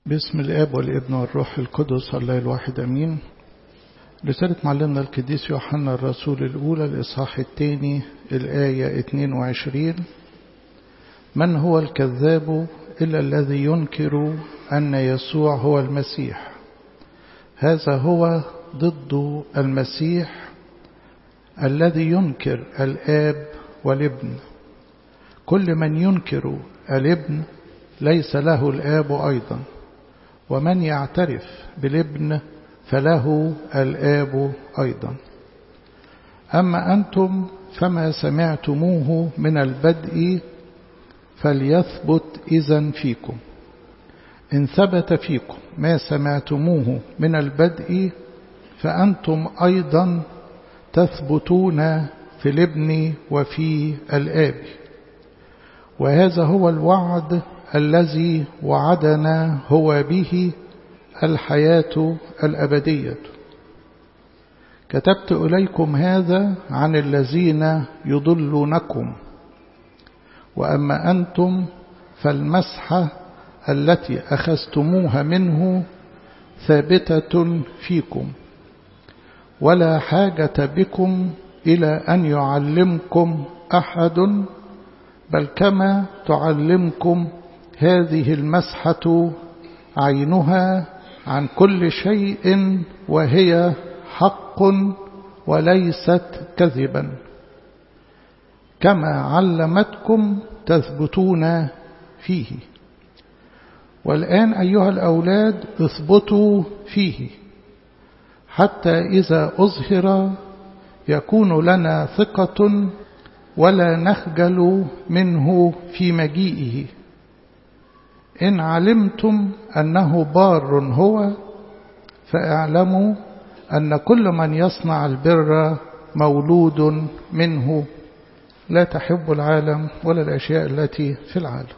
باسم الاب والابن والروح القدس الله الواحد امين رسالة معلمنا القديس يوحنا الرسول الأولى الإصحاح الثاني الآية 22 من هو الكذاب إلا الذي ينكر أن يسوع هو المسيح هذا هو ضد المسيح الذي ينكر الآب والابن كل من ينكر الابن ليس له الآب أيضا ومن يعترف بالابن فله الآب أيضا أما أنتم فما سمعتموه من البدء فليثبت إذا فيكم إن ثبت فيكم ما سمعتموه من البدء فأنتم أيضا تثبتون في الابن وفي الآب وهذا هو الوعد الذي وعدنا هو به الحياة الأبدية كتبت إليكم هذا عن الذين يضلونكم وأما أنتم فالمسحة التي أخذتموها منه ثابتة فيكم ولا حاجة بكم إلى أن يعلمكم أحد بل كما تعلمكم هذه المسحة عينها عن كل شيء وهي حق وليست كذبا كما علمتكم تثبتون فيه والآن أيها الأولاد اثبتوا فيه حتى إذا أظهر يكون لنا ثقة ولا نخجل منه في مجيئه إن علمتم أنه بار هو فاعلموا أن كل من يصنع البر مولود منه لا تحب العالم ولا الأشياء التي في العالم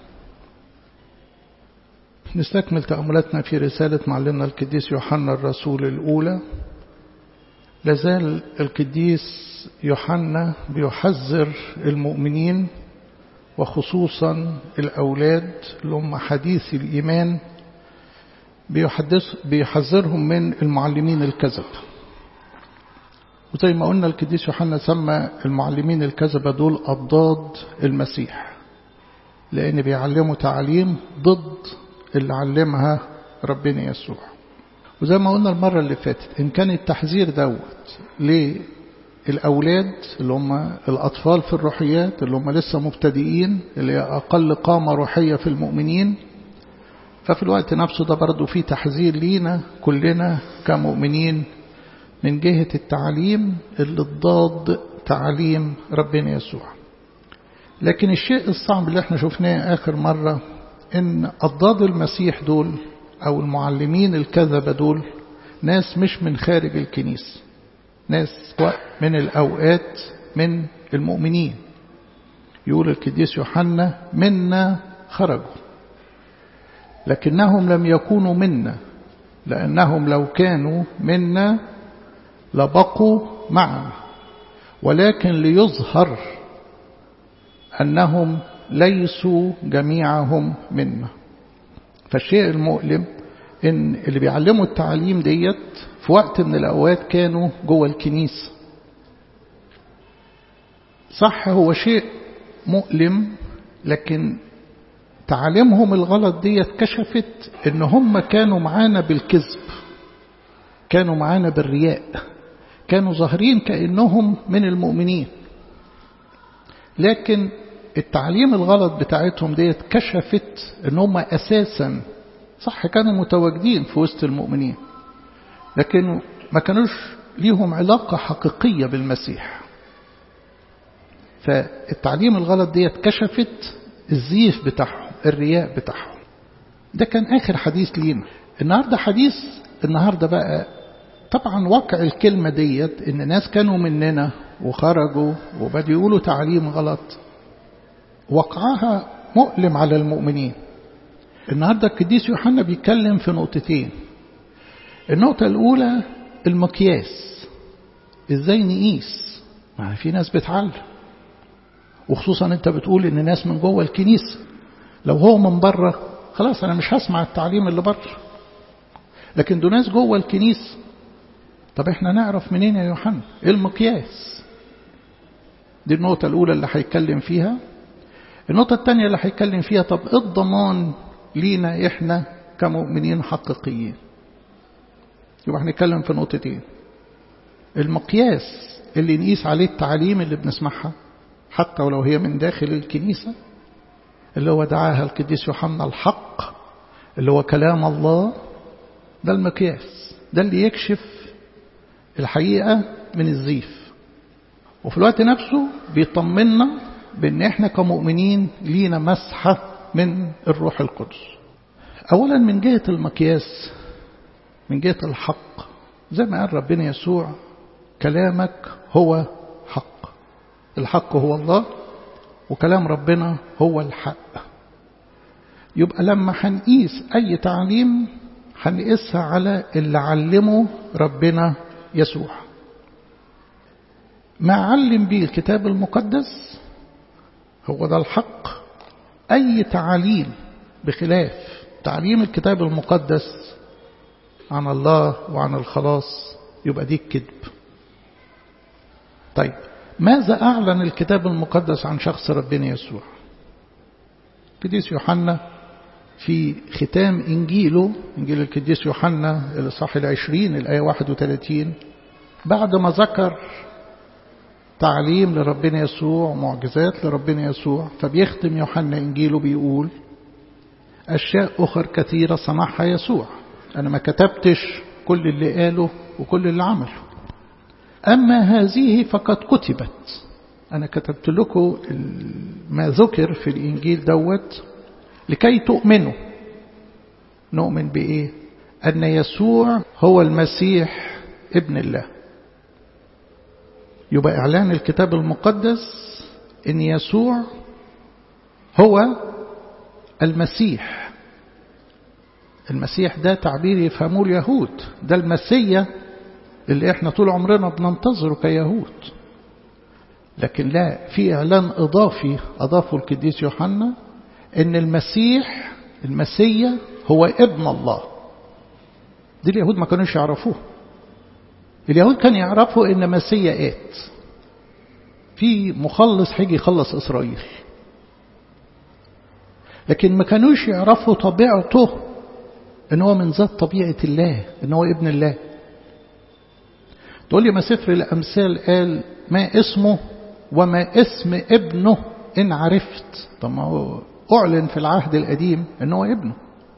نستكمل تأملاتنا في رسالة معلمنا القديس يوحنا الرسول الأولى لازال القديس يوحنا بيحذر المؤمنين وخصوصا الأولاد اللي هم حديث الإيمان بيحدث بيحذرهم من المعلمين الكذب وزي ما قلنا القديس يوحنا سمى المعلمين الكذبة دول أضداد المسيح لأن بيعلموا تعليم ضد اللي علمها ربنا يسوع وزي ما قلنا المرة اللي فاتت إن كان التحذير دوت للأولاد اللي هم الأطفال في الروحيات اللي هم لسه مبتدئين اللي أقل قامة روحية في المؤمنين ففي الوقت نفسه ده برضه فيه تحذير لينا كلنا كمؤمنين من جهة التعليم اللي ضاد تعليم ربنا يسوع لكن الشيء الصعب اللي احنا شفناه آخر مرة إن أضداد المسيح دول أو المعلمين الكذبة دول ناس مش من خارج الكنيسة ناس من الأوقات من المؤمنين يقول القديس يوحنا منا خرجوا لكنهم لم يكونوا منا لأنهم لو كانوا منا لبقوا معنا ولكن ليظهر أنهم ليسوا جميعهم منا فالشيء المؤلم ان اللي بيعلموا التعليم ديت في وقت من الاوقات كانوا جوه الكنيسه صح هو شيء مؤلم لكن تعليمهم الغلط ديت كشفت ان هم كانوا معانا بالكذب كانوا معانا بالرياء كانوا ظاهرين كانهم من المؤمنين لكن التعليم الغلط بتاعتهم ديت كشفت ان هم اساسا صح كانوا متواجدين في وسط المؤمنين لكن ما كانوش ليهم علاقة حقيقية بالمسيح فالتعليم الغلط ديت كشفت الزيف بتاعهم الرياء بتاعهم ده كان آخر حديث لينا النهاردة حديث النهاردة بقى طبعا واقع الكلمة ديت ان ناس كانوا مننا وخرجوا وبدأوا يقولوا تعليم غلط وقعها مؤلم على المؤمنين النهاردة القديس يوحنا بيتكلم في نقطتين النقطة الأولى المقياس ازاي نقيس ما في ناس بتعلم وخصوصا انت بتقول ان ناس من جوه الكنيسة لو هو من بره خلاص أنا مش هسمع التعليم اللي بره لكن دول ناس جوه الكنيسة طب احنا نعرف منين يا يوحنا ايه المقياس دي النقطة الأولى اللي هيتكلم فيها النقطة الثانية اللي هيتكلم فيها طب ايه الضمان لينا احنا كمؤمنين حقيقيين يبقى هنتكلم في نقطتين المقياس اللي نقيس عليه التعاليم اللي بنسمعها حتى ولو هي من داخل الكنيسة اللي هو دعاها القديس يوحنا الحق اللي هو كلام الله ده المقياس ده اللي يكشف الحقيقة من الزيف وفي الوقت نفسه بيطمنا بأن احنا كمؤمنين لينا مسحة من الروح القدس أولا من جهة المقياس من جهة الحق زي ما قال ربنا يسوع كلامك هو حق الحق هو الله وكلام ربنا هو الحق يبقى لما هنقيس أي تعليم هنقيسها على اللي علمه ربنا يسوع ما علم به الكتاب المقدس هو ده الحق أي تعاليم بخلاف تعليم الكتاب المقدس عن الله وعن الخلاص يبقى دي الكذب طيب ماذا أعلن الكتاب المقدس عن شخص ربنا يسوع القديس يوحنا في ختام إنجيله إنجيل القديس يوحنا الإصحاح العشرين الآية 31 بعد ما ذكر تعليم لربنا يسوع ومعجزات لربنا يسوع فبيختم يوحنا إنجيله بيقول أشياء أخر كثيرة صنعها يسوع أنا ما كتبتش كل اللي قاله وكل اللي عمله أما هذه فقد كتبت أنا كتبت لكم ما ذكر في الإنجيل دوت لكي تؤمنوا نؤمن بإيه أن يسوع هو المسيح ابن الله يبقى إعلان الكتاب المقدس أن يسوع هو المسيح المسيح ده تعبير يفهموه اليهود ده المسيا اللي احنا طول عمرنا بننتظره كيهود لكن لا في إعلان إضافي أضافه القديس يوحنا أن المسيح المسيا هو ابن الله دي اليهود ما كانوش يعرفوه اليهود كانوا يعرفوا أن مسيا آت في مخلص هيجي يخلص إسرائيل لكن ما كانوش يعرفوا طبيعته ان هو من ذات طبيعة الله ان هو ابن الله تقول لي ما سفر الأمثال قال ما اسمه وما اسم ابنه إن عرفت طب ما هو أعلن في العهد القديم إن هو ابنه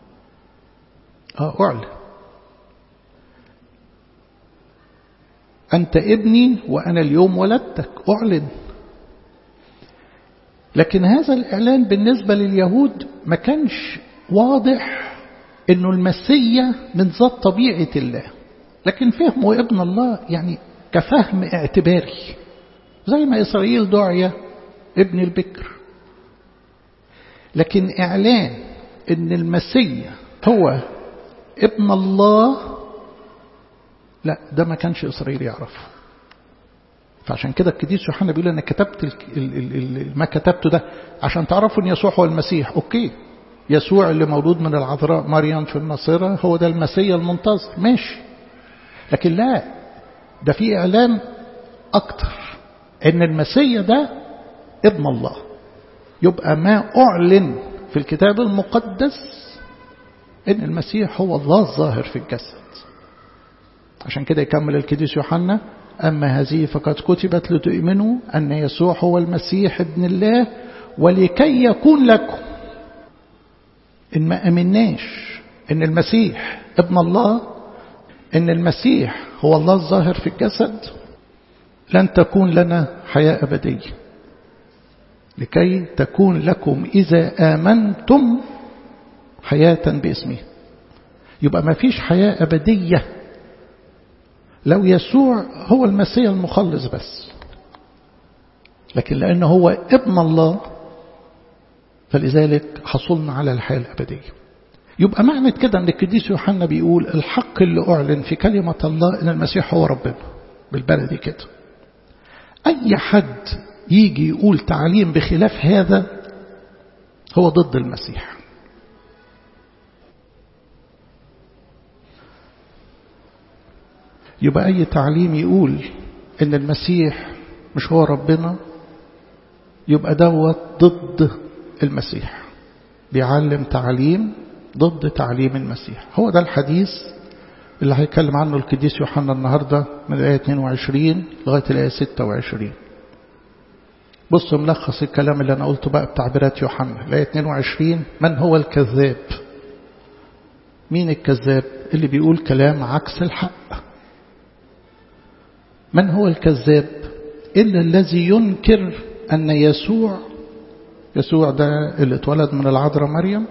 آه أعلن أنت ابني وأنا اليوم ولدتك أعلن لكن هذا الإعلان بالنسبة لليهود ما كانش واضح إنه المسيا من ذات طبيعة الله لكن فهموا ابن الله يعني كفهم اعتباري زي ما إسرائيل دعي ابن البكر لكن إعلان إن المسيا هو ابن الله لا ده ما كانش إسرائيل يعرفه فعشان كده القديس يوحنا بيقول أنا كتبت ال ال ال ما كتبته ده عشان تعرفوا أن يسوع هو المسيح أوكي يسوع اللي مولود من العذراء مريم في الناصرة هو ده المسيا المنتظر ماشي لكن لا ده في إعلان أكتر إن المسيا ده ابن الله يبقى ما أعلن في الكتاب المقدس إن المسيح هو الله الظاهر في الجسد عشان كده يكمل القديس يوحنا أما هذه فقد كتبت لتؤمنوا أن يسوع هو المسيح ابن الله ولكي يكون لكم إن ما أمناش إن المسيح ابن الله إن المسيح هو الله الظاهر في الجسد لن تكون لنا حياة أبدية لكي تكون لكم إذا آمنتم حياة باسمه يبقى ما فيش حياة أبدية لو يسوع هو المسيح المخلص بس لكن لأنه هو ابن الله فلذلك حصلنا على الحياة الأبدية يبقى معنى كده أن القديس يوحنا بيقول الحق اللي أعلن في كلمة الله أن المسيح هو ربنا بالبلدي كده أي حد يجي يقول تعليم بخلاف هذا هو ضد المسيح يبقى أي تعليم يقول إن المسيح مش هو ربنا يبقى دوت ضد المسيح بيعلم تعليم ضد تعليم المسيح هو ده الحديث اللي هيتكلم عنه القديس يوحنا النهاردة من الآية 22 لغاية الآية 26 بصوا ملخص الكلام اللي أنا قلته بقى بتعبيرات يوحنا الآية 22 من هو الكذاب مين الكذاب اللي بيقول كلام عكس الحق من هو الكذاب إلا الذي ينكر أن يسوع يسوع ده اللي اتولد من العذراء مريم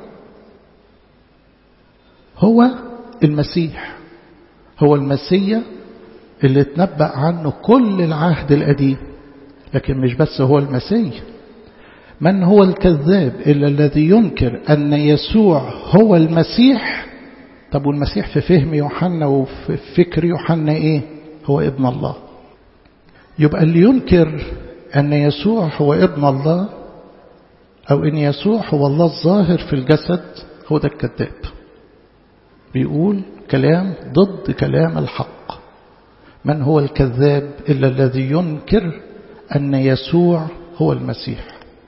هو المسيح هو المسيا اللي اتنبأ عنه كل العهد القديم لكن مش بس هو المسيح من هو الكذاب إلا الذي ينكر أن يسوع هو المسيح طب والمسيح في فهم يوحنا وفي فكر يوحنا إيه هو ابن الله يبقى اللي ينكر أن يسوع هو ابن الله أو أن يسوع هو الله الظاهر في الجسد هو ده الكذاب بيقول كلام ضد كلام الحق من هو الكذاب إلا الذي ينكر أن يسوع هو المسيح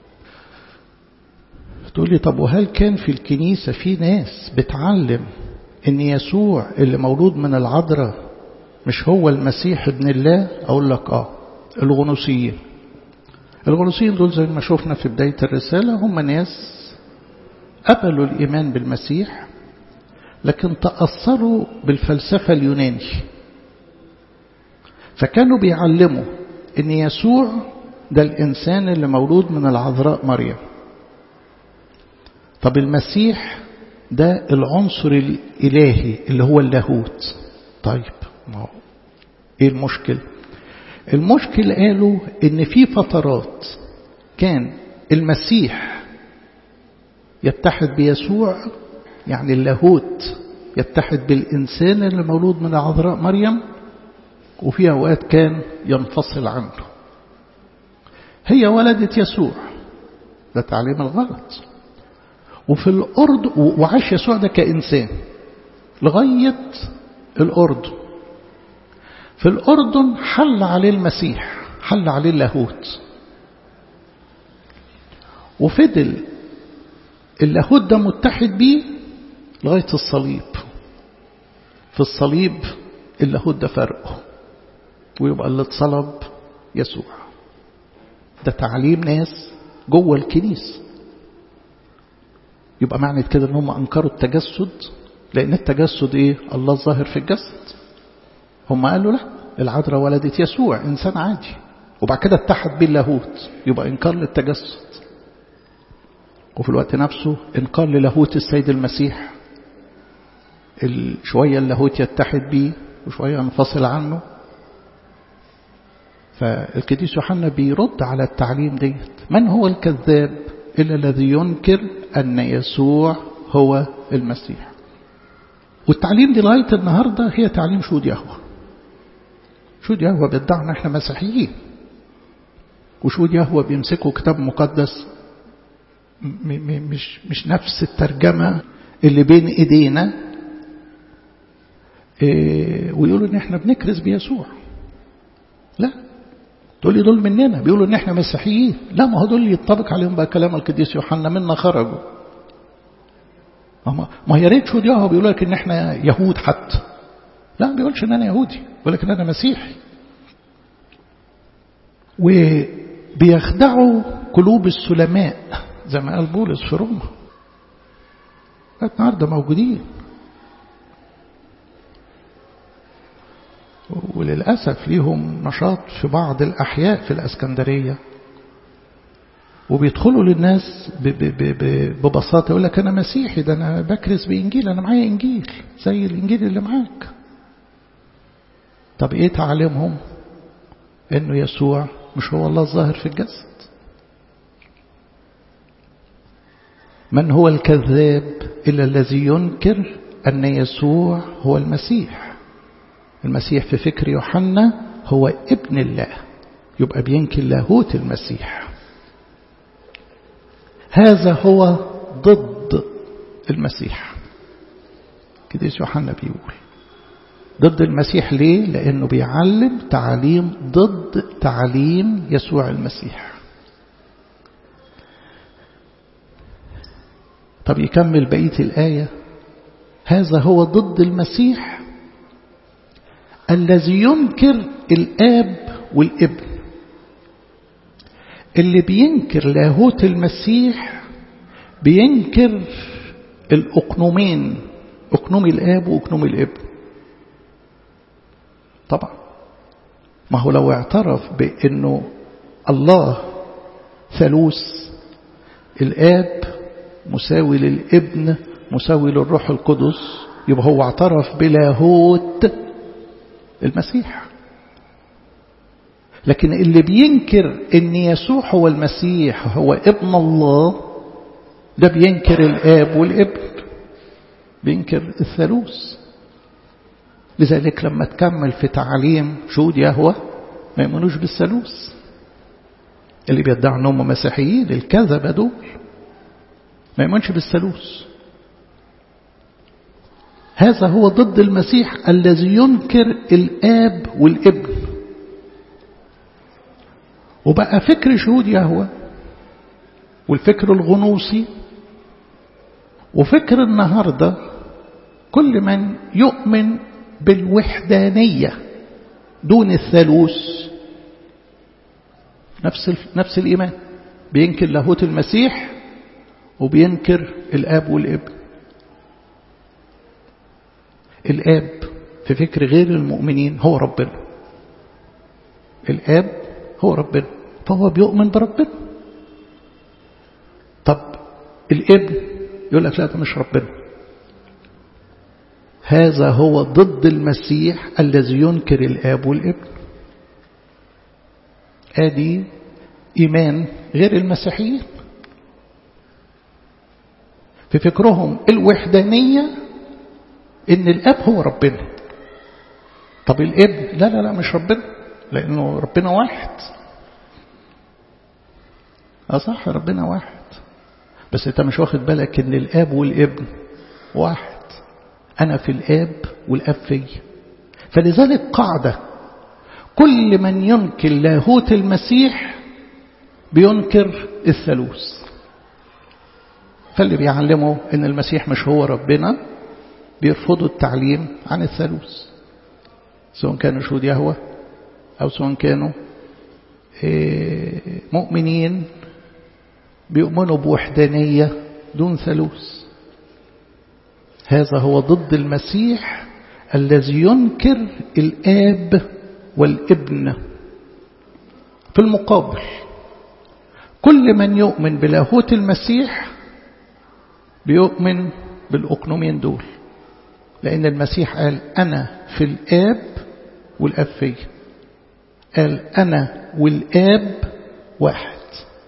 تقول لي طب وهل كان في الكنيسة في ناس بتعلم أن يسوع اللي مولود من العذراء مش هو المسيح ابن الله أقول لك آه الغنوصيين الغنوصيين دول زي ما شفنا في بداية الرسالة هم ناس قبلوا الإيمان بالمسيح لكن تأثروا بالفلسفة اليوناني فكانوا بيعلموا ان يسوع ده الإنسان اللي مولود من العذراء مريم طب المسيح ده العنصر الإلهي اللي هو اللاهوت طيب ما هو ايه المشكلة المشكلة قالوا ان في فترات كان المسيح يتحد بيسوع يعني اللاهوت يتحد بالإنسان اللي مولود من العذراء مريم وفي أوقات كان ينفصل عنه هي ولدت يسوع ده تعليم الغلط وفي الأرض وعاش يسوع ده كإنسان لغاية الأردن في الأردن حل عليه المسيح حل عليه اللاهوت وفضل اللاهوت ده متحد بيه لغاية الصليب في الصليب اللاهوت ده فرقه ويبقى اللي اتصلب يسوع ده تعليم ناس جوه الكنيسة يبقى معنى كده ان هم انكروا التجسد لان التجسد ايه الله الظاهر في الجسد هم قالوا لا العذراء ولدت يسوع انسان عادي وبعد كده اتحد بيه اللاهوت يبقى انكار للتجسد وفي الوقت نفسه انكار للاهوت السيد المسيح شوية اللاهوت يتحد بيه وشوية ينفصل عنه فالقديس يوحنا بيرد على التعليم ديت من هو الكذاب إلا الذي ينكر أن يسوع هو المسيح والتعليم دي لغاية النهاردة هي تعليم شهود يهوه شهود يهوه بيدعنا احنا مسيحيين وشهود يهوه بيمسكوا كتاب مقدس مش مش نفس الترجمة اللي بين ايدينا إيه ويقولوا ان احنا بنكرز بيسوع لا تقول لي دول مننا بيقولوا ان احنا مسيحيين لا ما هو دول يطبق عليهم بقى كلام القديس يوحنا منا خرجوا ما يا ريت شهود يهوه بيقول لك ان احنا يهود حتى لا ما بيقولش ان انا يهودي بيقول لك ان انا مسيحي وبيخدعوا قلوب السلماء زي ما قال بولس في روما النهارده موجودين وللأسف ليهم نشاط في بعض الأحياء في الأسكندرية وبيدخلوا للناس ببساطة يقول لك أنا مسيحي ده أنا بكرس بإنجيل أنا معايا إنجيل زي الإنجيل اللي معاك طب إيه تعليمهم إنه يسوع مش هو الله الظاهر في الجسد من هو الكذاب إلا الذي ينكر أن يسوع هو المسيح المسيح في فكر يوحنا هو ابن الله يبقى بينكر لاهوت المسيح هذا هو ضد المسيح كده يوحنا بيقول ضد المسيح ليه لأنه بيعلم تعاليم ضد تعاليم يسوع المسيح طب يكمل بقية الآية هذا هو ضد المسيح الذي ينكر الآب والابن اللي بينكر لاهوت المسيح بينكر الأقنومين أقنوم الآب وأقنوم الابن طبعا ما هو لو اعترف بأنه الله ثالوث الآب مساوي للابن مساوي للروح القدس يبقى هو اعترف بلاهوت المسيح لكن اللي بينكر ان يسوع هو المسيح هو ابن الله ده بينكر الاب والابن بينكر الثالوث لذلك لما تكمل في تعليم شهود يهوه ما يؤمنوش بالثالوث اللي بيدعوا انهم مسيحيين الكذبه دول ما يؤمنش بالثالوث هذا هو ضد المسيح الذي ينكر الآب والابن وبقى فكر شهود يهوه والفكر الغنوصي وفكر النهاردة كل من يؤمن بالوحدانية دون الثالوث نفس نفس الإيمان بينكر لاهوت المسيح وبينكر الآب والابن الآب في فكر غير المؤمنين هو ربنا الآب هو ربنا فهو بيؤمن بربنا طب الابن يقول لك لا ده مش ربنا هذا هو ضد المسيح الذي ينكر الآب والابن ادي إيمان غير المسيحيين في فكرهم الوحدانية إن الأب هو ربنا طب الابن لا لا لا مش ربنا لأنه ربنا واحد اه صح ربنا واحد بس انت مش واخد بالك ان الاب والابن واحد انا في الاب والاب في فلذلك قاعدة كل من ينكر لاهوت المسيح بينكر الثالوث فاللي بيعلمه ان المسيح مش هو ربنا بيرفضوا التعليم عن الثالوث سواء كانوا شهود يهوه او سواء كانوا مؤمنين بيؤمنوا بوحدانية دون ثالوث هذا هو ضد المسيح الذي ينكر الآب والابن في المقابل كل من يؤمن بلاهوت المسيح بيؤمن بالأقنومين دول لأن المسيح قال أنا في الآب والآب فيه قال أنا والآب واحد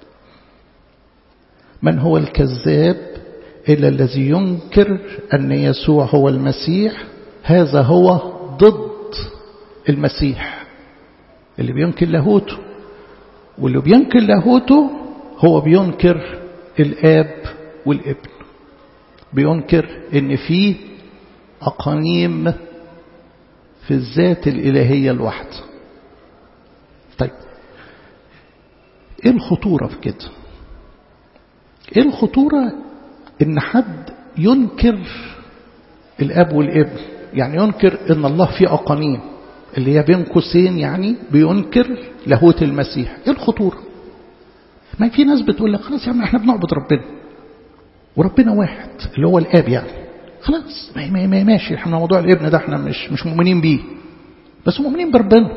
من هو الكذاب إلا الذي ينكر أن يسوع هو المسيح هذا هو ضد المسيح اللي بينكر لاهوته واللي بينكر لاهوته هو بينكر الآب والابن بينكر ان في أقانيم في الذات الإلهية الواحدة طيب ايه الخطورة في كده ايه الخطورة ان حد ينكر الاب والابن يعني ينكر ان الله فيه اقانيم اللي هي بين قوسين يعني بينكر لاهوت المسيح ايه الخطورة ما في ناس بتقول لك خلاص يا عم احنا بنعبد ربنا وربنا واحد اللي هو الاب يعني خلاص ما ما ما ماشي احنا موضوع الابن ده احنا مش مش مؤمنين بيه بس مؤمنين بربنا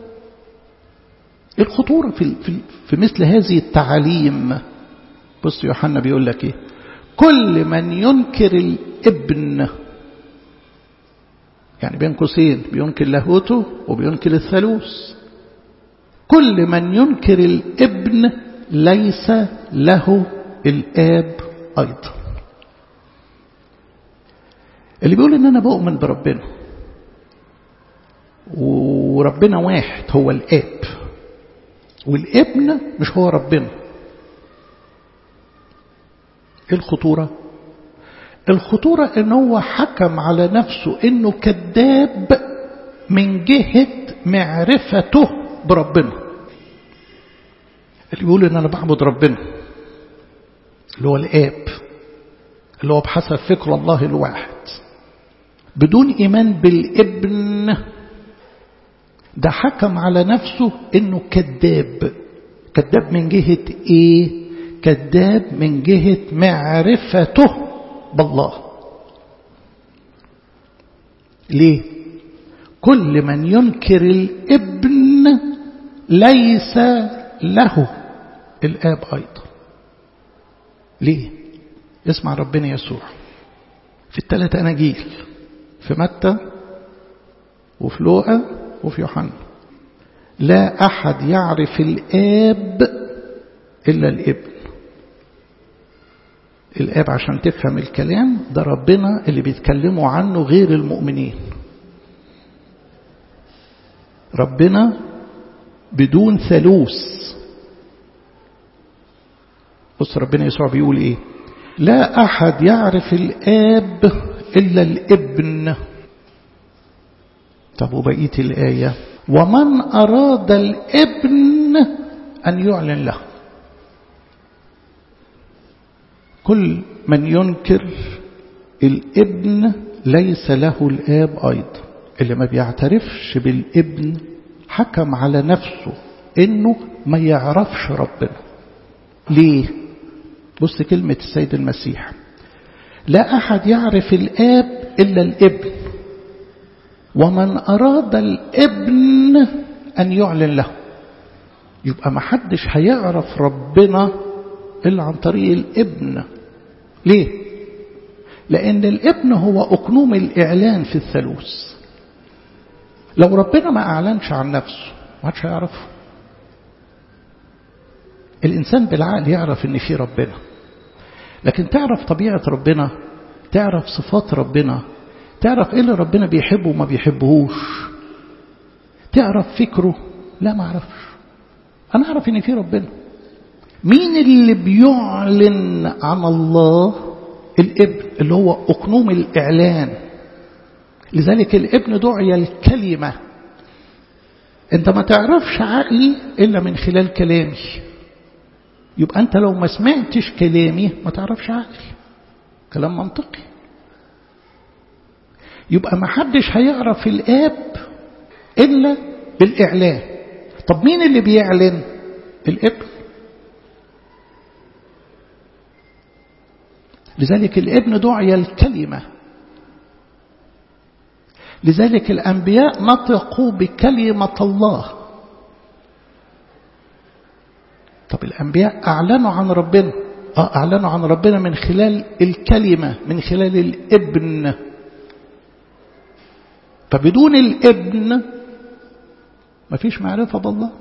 ايه الخطورة في في في مثل هذه التعاليم بص يوحنا بيقول لك ايه كل من ينكر الابن يعني بين قوسين بينكر لاهوته وبينكر الثالوث كل من ينكر الابن ليس له الاب ايضا اللي بيقول ان انا بؤمن بربنا وربنا واحد هو الاب والابن مش هو ربنا ايه الخطورة الخطورة ان هو حكم على نفسه انه كذاب من جهة معرفته بربنا اللي بيقول ان انا بعبد ربنا اللي هو الاب اللي هو بحسب فكر الله الواحد بدون ايمان بالابن ده حكم على نفسه انه كذاب كذاب من جهة ايه كذاب من جهة معرفته بالله ليه كل من ينكر الابن ليس له الاب ايضا ليه اسمع ربنا يسوع في الثلاث اناجيل في متى وفي لوقا وفي يوحنا لا احد يعرف الاب الا الابن الاب عشان تفهم الكلام ده ربنا اللي بيتكلموا عنه غير المؤمنين ربنا بدون ثالوث بص ربنا يسوع بيقول ايه لا احد يعرف الاب الا الابن طب وبقيه الايه ومن اراد الابن ان يعلن له كل من ينكر الابن ليس له الاب ايضا اللي ما بيعترفش بالابن حكم على نفسه انه ما يعرفش ربنا ليه بص كلمة السيد المسيح لا أحد يعرف الآب إلا الابن ومن أراد الابن أن يعلن له يبقى ما حدش هيعرف ربنا إلا عن طريق الابن ليه لأن الابن هو أقنوم الإعلان في الثالوث لو ربنا ما أعلنش عن نفسه ما حدش هيعرفه الإنسان بالعقل يعرف إن في ربنا لكن تعرف طبيعة ربنا تعرف صفات ربنا تعرف إيه اللي ربنا بيحبه وما بيحبهوش تعرف فكره لا ما أعرفش أنا أعرف إن في ربنا مين اللي بيعلن عن الله الابن اللي هو أقنوم الإعلان لذلك الابن دعي الكلمة انت ما تعرفش عقلي إلا من خلال كلامي يبقى أنت لو ما سمعتش كلامي ما تعرفش عقلي كلام منطقي يبقى ما حدش هيعرف الآب إلا بالإعلان طب مين اللي بيعلن الابن لذلك الابن دعي الكلمة لذلك الأنبياء نطقوا بكلمة الله طب الأنبياء أعلنوا عن ربنا آه أعلنوا عن ربنا من خلال الكلمة من خلال الابن فبدون الابن مفيش معرفة بالله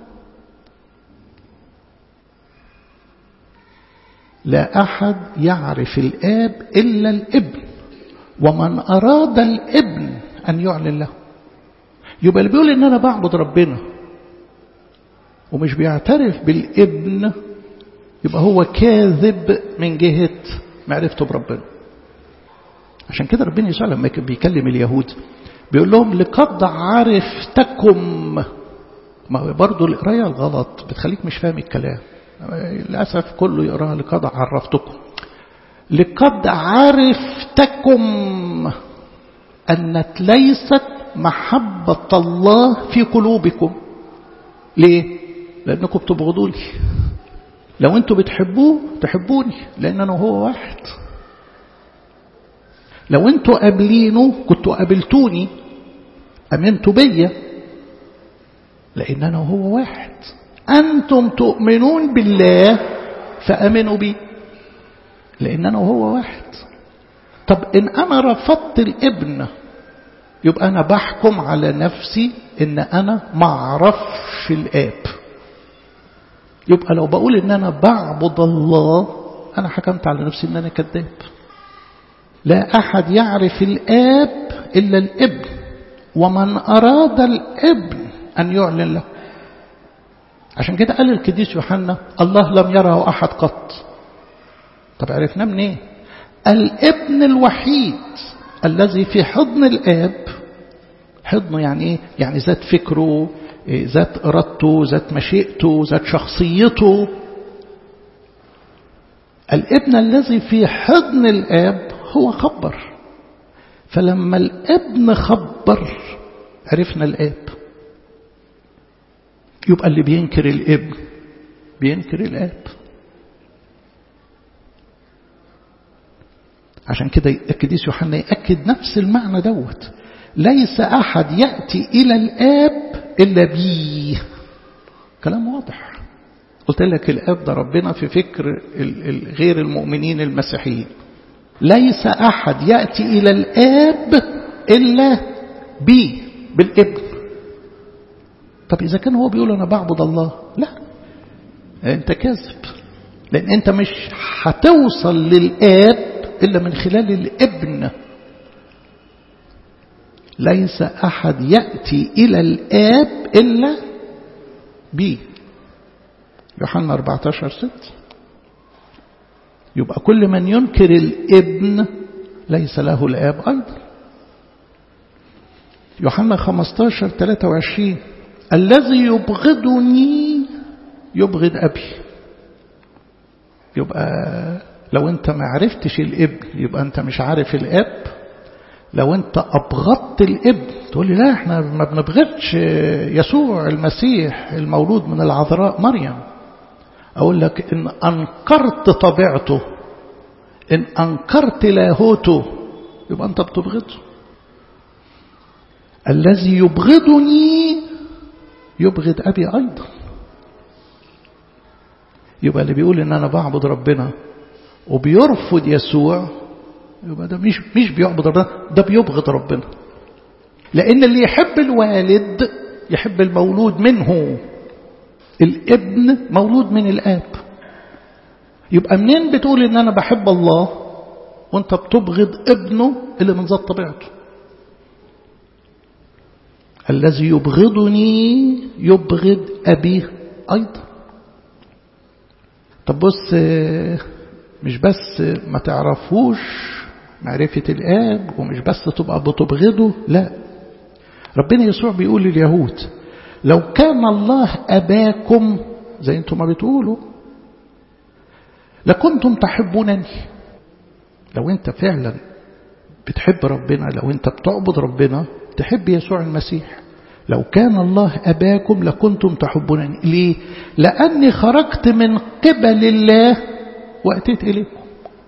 لا أحد يعرف الآب إلا الابن ومن أراد الابن أن يعلن له يبقى اللي بيقول إن أنا بعبد ربنا ومش بيعترف بالابن يبقى هو كاذب من جهة معرفته بربنا عشان كده ربنا يسوع لما بيكلم اليهود بيقول لهم لقد عرفتكم ما برضه القرايه الغلط بتخليك مش فاهم الكلام للاسف كله يقراها لقد عرفتكم لقد عرفتكم أنت ليست محبة الله في قلوبكم ليه؟ لأنكم بتبغضوني لو أنتم بتحبوه تحبوني لأن أنا وهو واحد لو أنتم قابلينه كنتوا قابلتوني أمنتوا بيا لأن أنا وهو واحد أنتم تؤمنون بالله فأمنوا بي لأن أنا وهو واحد طب إن أنا رفضت الابن يبقى أنا بحكم على نفسي إن أنا ما أعرفش الآب يبقى لو بقول إن أنا بعبد الله أنا حكمت على نفسي إن أنا كذاب لا أحد يعرف الآب إلا الابن ومن أراد الابن أن يعلن له عشان كده قال القديس يوحنا الله لم يره أحد قط طب عرفنا منين إيه؟ الابن الوحيد الذي في حضن الآب حضنه يعني ايه يعني ذات فكره ذات ارادته ذات مشيئته ذات شخصيته الابن الذي في حضن الاب هو خبر فلما الابن خبر عرفنا الاب يبقى اللي بينكر الابن بينكر الاب عشان كده القديس يوحنا يأكد نفس المعنى دوت ليس أحد يأتي إلى الآب إلا بيه كلام واضح قلت لك الآب ده ربنا في فكر غير المؤمنين المسيحيين ليس أحد يأتي إلى الآب إلا بيه بالابن طب إذا كان هو بيقول أنا بعبد الله لا أنت كاذب لأن أنت مش هتوصل للآب إلا من خلال الابن ليس أحد يأتي إلى الآب إلا بي يوحنا 14 6 يبقى كل من ينكر الابن ليس له الآب أيضا يوحنا 15 23 الذي يبغضني يبغض أبي يبقى لو أنت ما عرفتش الابن يبقى أنت مش عارف الأب لو أنت أبغضت الابن تقول لي لا احنا ما بنبغضش يسوع المسيح المولود من العذراء مريم أقول لك إن أنكرت طبيعته إن أنكرت لاهوته يبقى أنت بتبغضه الذي يبغضني يبغض أبي أيضا يبقى اللي بيقول إن أنا بعبد ربنا وبيرفض يسوع يبقى ده مش مش بيعبد ربنا ده بيبغض ربنا لأن اللي يحب الوالد يحب المولود منه الابن مولود من الآب يبقى منين بتقول إن أنا بحب الله وأنت بتبغض ابنه اللي من ذات طبيعته الذي يبغضني يبغض أبي أيضا طب بص مش بس ما تعرفوش معرفة الآب ومش بس تبقى بتبغضه لا ربنا يسوع بيقول لليهود لو كان الله أباكم زي انتم ما بتقولوا لكنتم تحبونني لو انت فعلا بتحب ربنا لو انت بتعبد ربنا تحب يسوع المسيح لو كان الله أباكم لكنتم تحبونني ليه؟ لأني خرجت من قبل الله وأتيت إليكم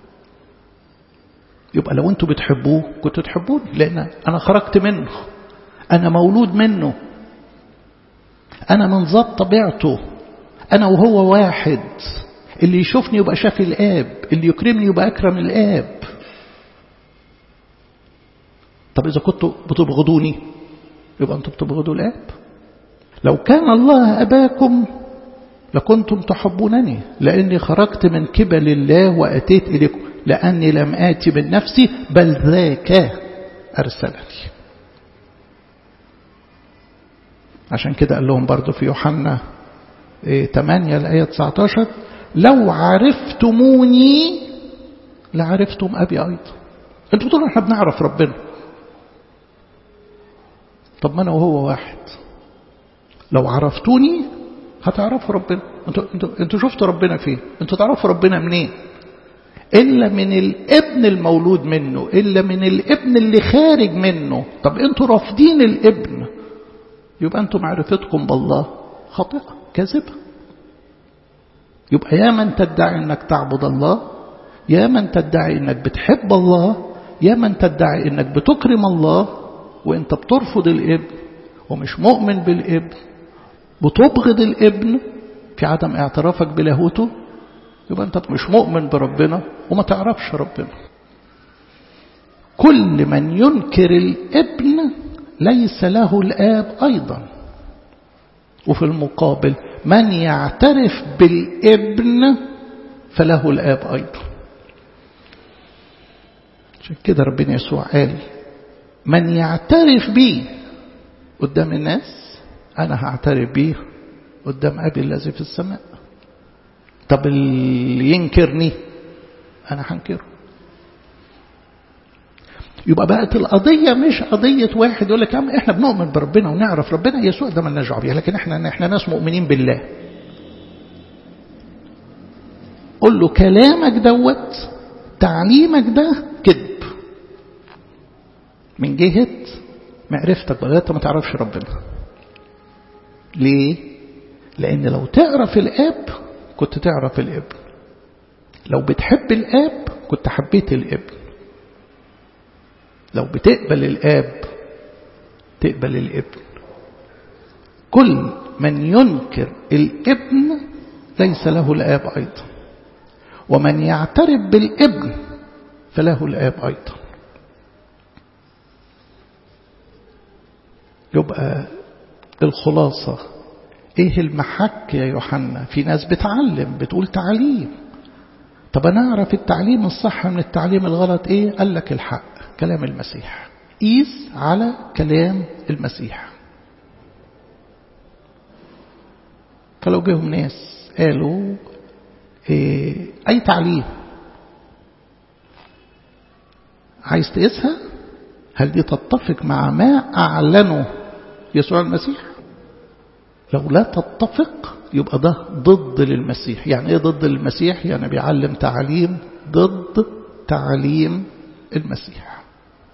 يبقى لو أنتم بتحبوه كنتوا تحبوني لأن أنا خرجت منه أنا مولود منه أنا من ذات طبيعته أنا وهو واحد اللي يشوفني يبقى شاف الآب اللي يكرمني يبقى أكرم الآب طب إذا كنتوا بتبغضوني يبقى أنتم بتبغضوا الآب لو كان الله أباكم لكنتم تحبونني لأني خرجت من قبل الله وأتيت إليكم لأني لم آتي من نفسي بل ذاك أرسلني عشان كده قال لهم برضو في يوحنا 8 الآية 19 لو عرفتموني لعرفتم أبي أيضا انتوا بتقولوا احنا بنعرف ربنا طب ما أنا وهو واحد لو عرفتوني هتعرفوا ربنا انتوا, انتوا, انتوا شفتوا ربنا فين انتوا تعرفوا ربنا منين إلا من الابن المولود منه إلا من الابن اللي خارج منه طب انتوا رافضين الابن يبقى انتوا معرفتكم بالله خاطئة كاذبة يبقى يا من تدعي انك تعبد الله يا من تدعي انك بتحب الله يا من تدعي انك بتكرم الله وانت بترفض الابن ومش مؤمن بالابن بتبغض الابن في عدم اعترافك بلاهوته يبقى انت مش مؤمن بربنا وما تعرفش ربنا كل من ينكر الابن ليس له الآب أيضا وفي المقابل من يعترف بالابن فله الآب أيضا عشان كده ربنا يسوع قال من يعترف بي قدام الناس أنا هعترف بيه قدام أبي الذي في السماء طب اللي ينكرني أنا هنكره يبقى بقت القضية مش قضية واحد يقول لك يا عم احنا بنؤمن بربنا ونعرف ربنا يسوع ده مالناش دعوه بيه لكن احنا احنا ناس مؤمنين بالله قول له كلامك دوت تعليمك ده كذب من جهة معرفتك بقى انت ما تعرفش ربنا ليه لان لو تعرف الاب كنت تعرف الابن لو بتحب الاب كنت حبيت الابن لو بتقبل الاب تقبل الابن كل من ينكر الابن ليس له الاب ايضا ومن يعترف بالابن فله الاب ايضا يبقى الخلاصة ايه المحك يا يوحنا في ناس بتعلم بتقول تعليم طب انا اعرف التعليم الصح من التعليم الغلط ايه قال لك الحق كلام المسيح قيس على كلام المسيح فلو جيهم ناس قالوا إيه اي تعليم عايز تقيسها هل دي تتفق مع ما أعلنه يسوع المسيح لو لا تتفق يبقى ده ضد للمسيح يعني ايه ضد المسيح يعني بيعلم تعليم ضد تعليم المسيح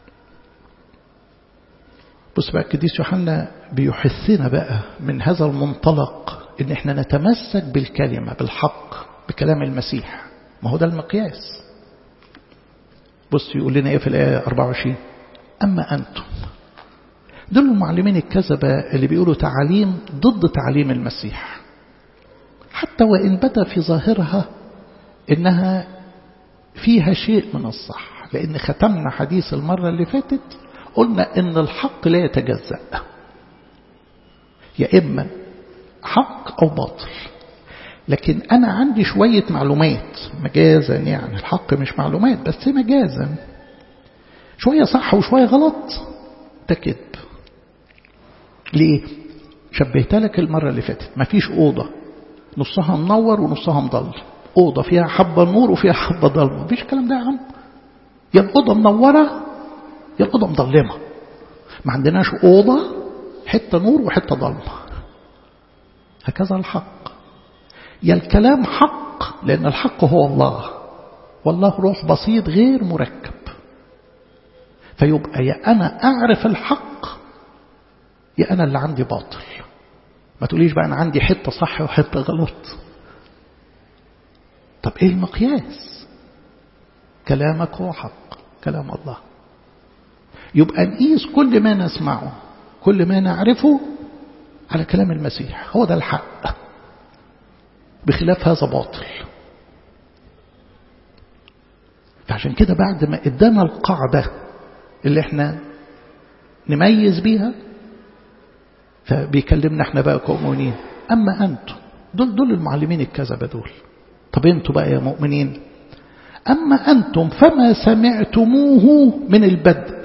بص بقى القديس يوحنا بيحثنا بقى من هذا المنطلق ان احنا نتمسك بالكلمة بالحق بكلام المسيح ما هو ده المقياس بص يقول لنا ايه في الآية 24 أما أنتم دول المعلمين الكذبة اللي بيقولوا تعاليم ضد تعليم المسيح حتى وإن بدا في ظاهرها إنها فيها شيء من الصح لأن ختمنا حديث المرة اللي فاتت قلنا إن الحق لا يتجزأ يا إما حق أو باطل لكن أنا عندي شوية معلومات مجازا يعني الحق مش معلومات بس مجازا شوية صح وشوية غلط ده كذب ليه شبهت لك المرة اللي فاتت مفيش أوضة نصها منور ونصها مضل أوضة فيها حبة نور وفيها حبة ضلمة مفيش الكلام ده يا عم يا الأوضة منورة يا الأوضة مضلمة ما عندناش أوضة حتة نور وحتة ضلمة هكذا الحق يا الكلام حق لأن الحق هو الله والله روح بسيط غير مركب فيبقى يا أنا أعرف الحق يا أنا اللي عندي باطل ما تقوليش بقى أنا عندي حتة صح وحتة غلط طب إيه المقياس كلامك هو حق كلام الله يبقى نقيس كل ما نسمعه كل ما نعرفه على كلام المسيح هو ده الحق بخلاف هذا باطل فعشان كده بعد ما ادانا القاعدة اللي احنا نميز بيها فبيكلمنا احنا بقى كمؤمنين أما أنتم دول دول المعلمين الكذبة دول طب انتوا بقى يا مؤمنين أما أنتم فما سمعتموه من البدء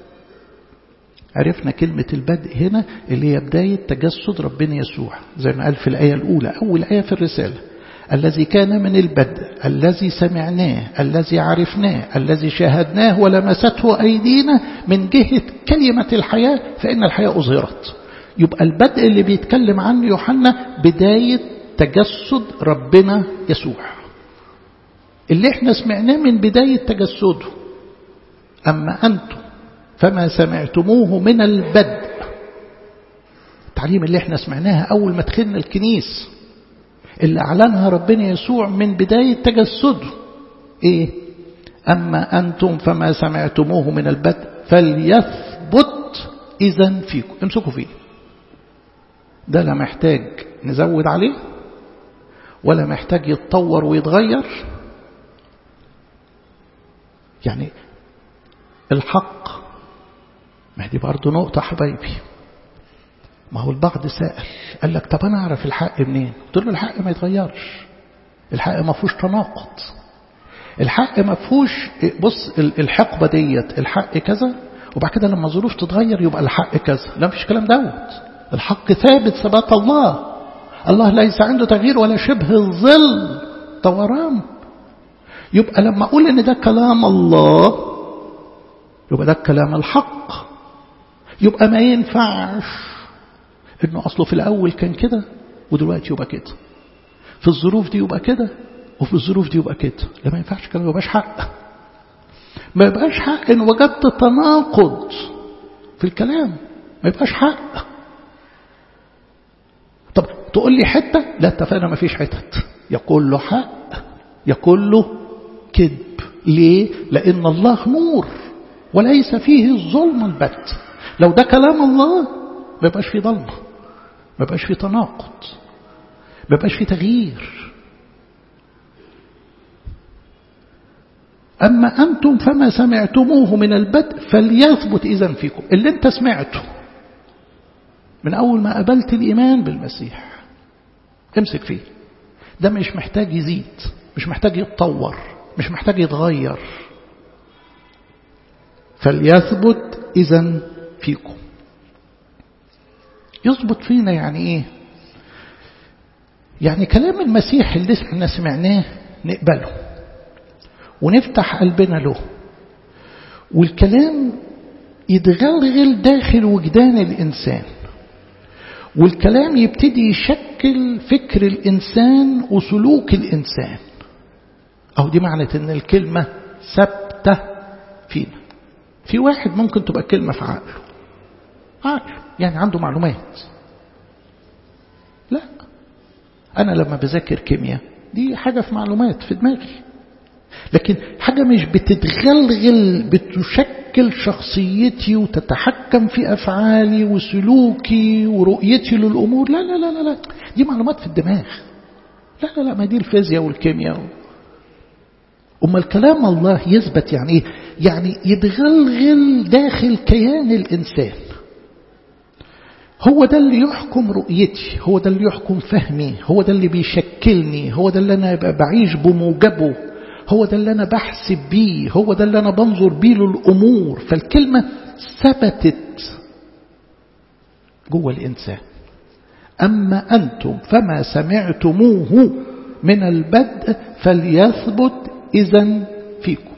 عرفنا كلمة البدء هنا اللي هي بداية تجسد ربنا يسوع زي ما قال في الآية الأولى أول آية في الرسالة الذي كان من البدء الذي سمعناه الذي عرفناه الذي شاهدناه ولمسته أيدينا من جهة كلمة الحياة فإن الحياة أظهرت يبقى البدء اللي بيتكلم عنه يوحنا بداية تجسد ربنا يسوع اللي احنا سمعناه من بداية تجسده أما أنتم فما سمعتموه من البدء التعليم اللي احنا سمعناها أول ما دخلنا الكنيس اللي أعلنها ربنا يسوع من بداية تجسده إيه أما أنتم فما سمعتموه من البدء فليثبت إذا فيكم امسكوا فيه ده لا محتاج نزود عليه ولا محتاج يتطور ويتغير يعني الحق ما دي برضه نقطة حبايبي ما هو البعض سأل قال لك طب أنا أعرف الحق منين قلت له الحق ما يتغيرش الحق ما فيهوش تناقض الحق ما فيهوش بص الحقبة ديت الحق كذا وبعد كده لما الظروف تتغير يبقى الحق كذا لا مفيش كلام دوت الحق ثابت ثبات الله الله ليس عنده تغيير ولا شبه الظل دوران يبقى لما أقول إن ده كلام الله يبقى ده الكلام الحق يبقى ما ينفعش انه اصله في الاول كان كده ودلوقتي يبقى كده في الظروف دي يبقى كده وفي الظروف دي يبقى كده لا ما ينفعش كده ما يبقاش حق ما يبقاش حق ان وجدت تناقض في الكلام ما يبقاش حق طب تقول لي حتة لا اتفقنا ما فيش حتت يقول له حق يقول له كذب ليه لأن الله نور وليس فيه الظلم البت لو ده كلام الله ما يبقاش فيه ظلمة ما يبقاش فيه تناقض ما يبقاش فيه تغيير أما أنتم فما سمعتموه من البدء فليثبت إذا فيكم اللي أنت سمعته من أول ما قبلت الإيمان بالمسيح امسك فيه ده مش محتاج يزيد مش محتاج يتطور مش محتاج يتغير فليثبت إذا فيكم يثبت فينا يعني إيه يعني كلام المسيح اللي احنا سمعناه نقبله ونفتح قلبنا له والكلام يتغلغل داخل وجدان الإنسان والكلام يبتدي يشكل فكر الإنسان وسلوك الإنسان أو دي معنى أن الكلمة ثابتة فينا في واحد ممكن تبقى كلمة في عقله عقله يعني عنده معلومات لا أنا لما بذاكر كيمياء دي حاجة في معلومات في دماغي لكن حاجة مش بتتغلغل بتشكل شخصيتي وتتحكم في أفعالي وسلوكي ورؤيتي للأمور لا لا لا لا, لا. دي معلومات في الدماغ لا لا لا ما دي الفيزياء والكيمياء أما الكلام الله يثبت يعني إيه؟ يعني يتغلغل داخل كيان الإنسان هو ده اللي يحكم رؤيتي هو ده اللي يحكم فهمي هو ده اللي بيشكلني هو ده اللي أنا بعيش بموجبه هو ده اللي أنا بحسب بيه هو ده اللي أنا بنظر بيه للأمور فالكلمة ثبتت جوه الإنسان أما أنتم فما سمعتموه من البدء فليثبت إذا فيكم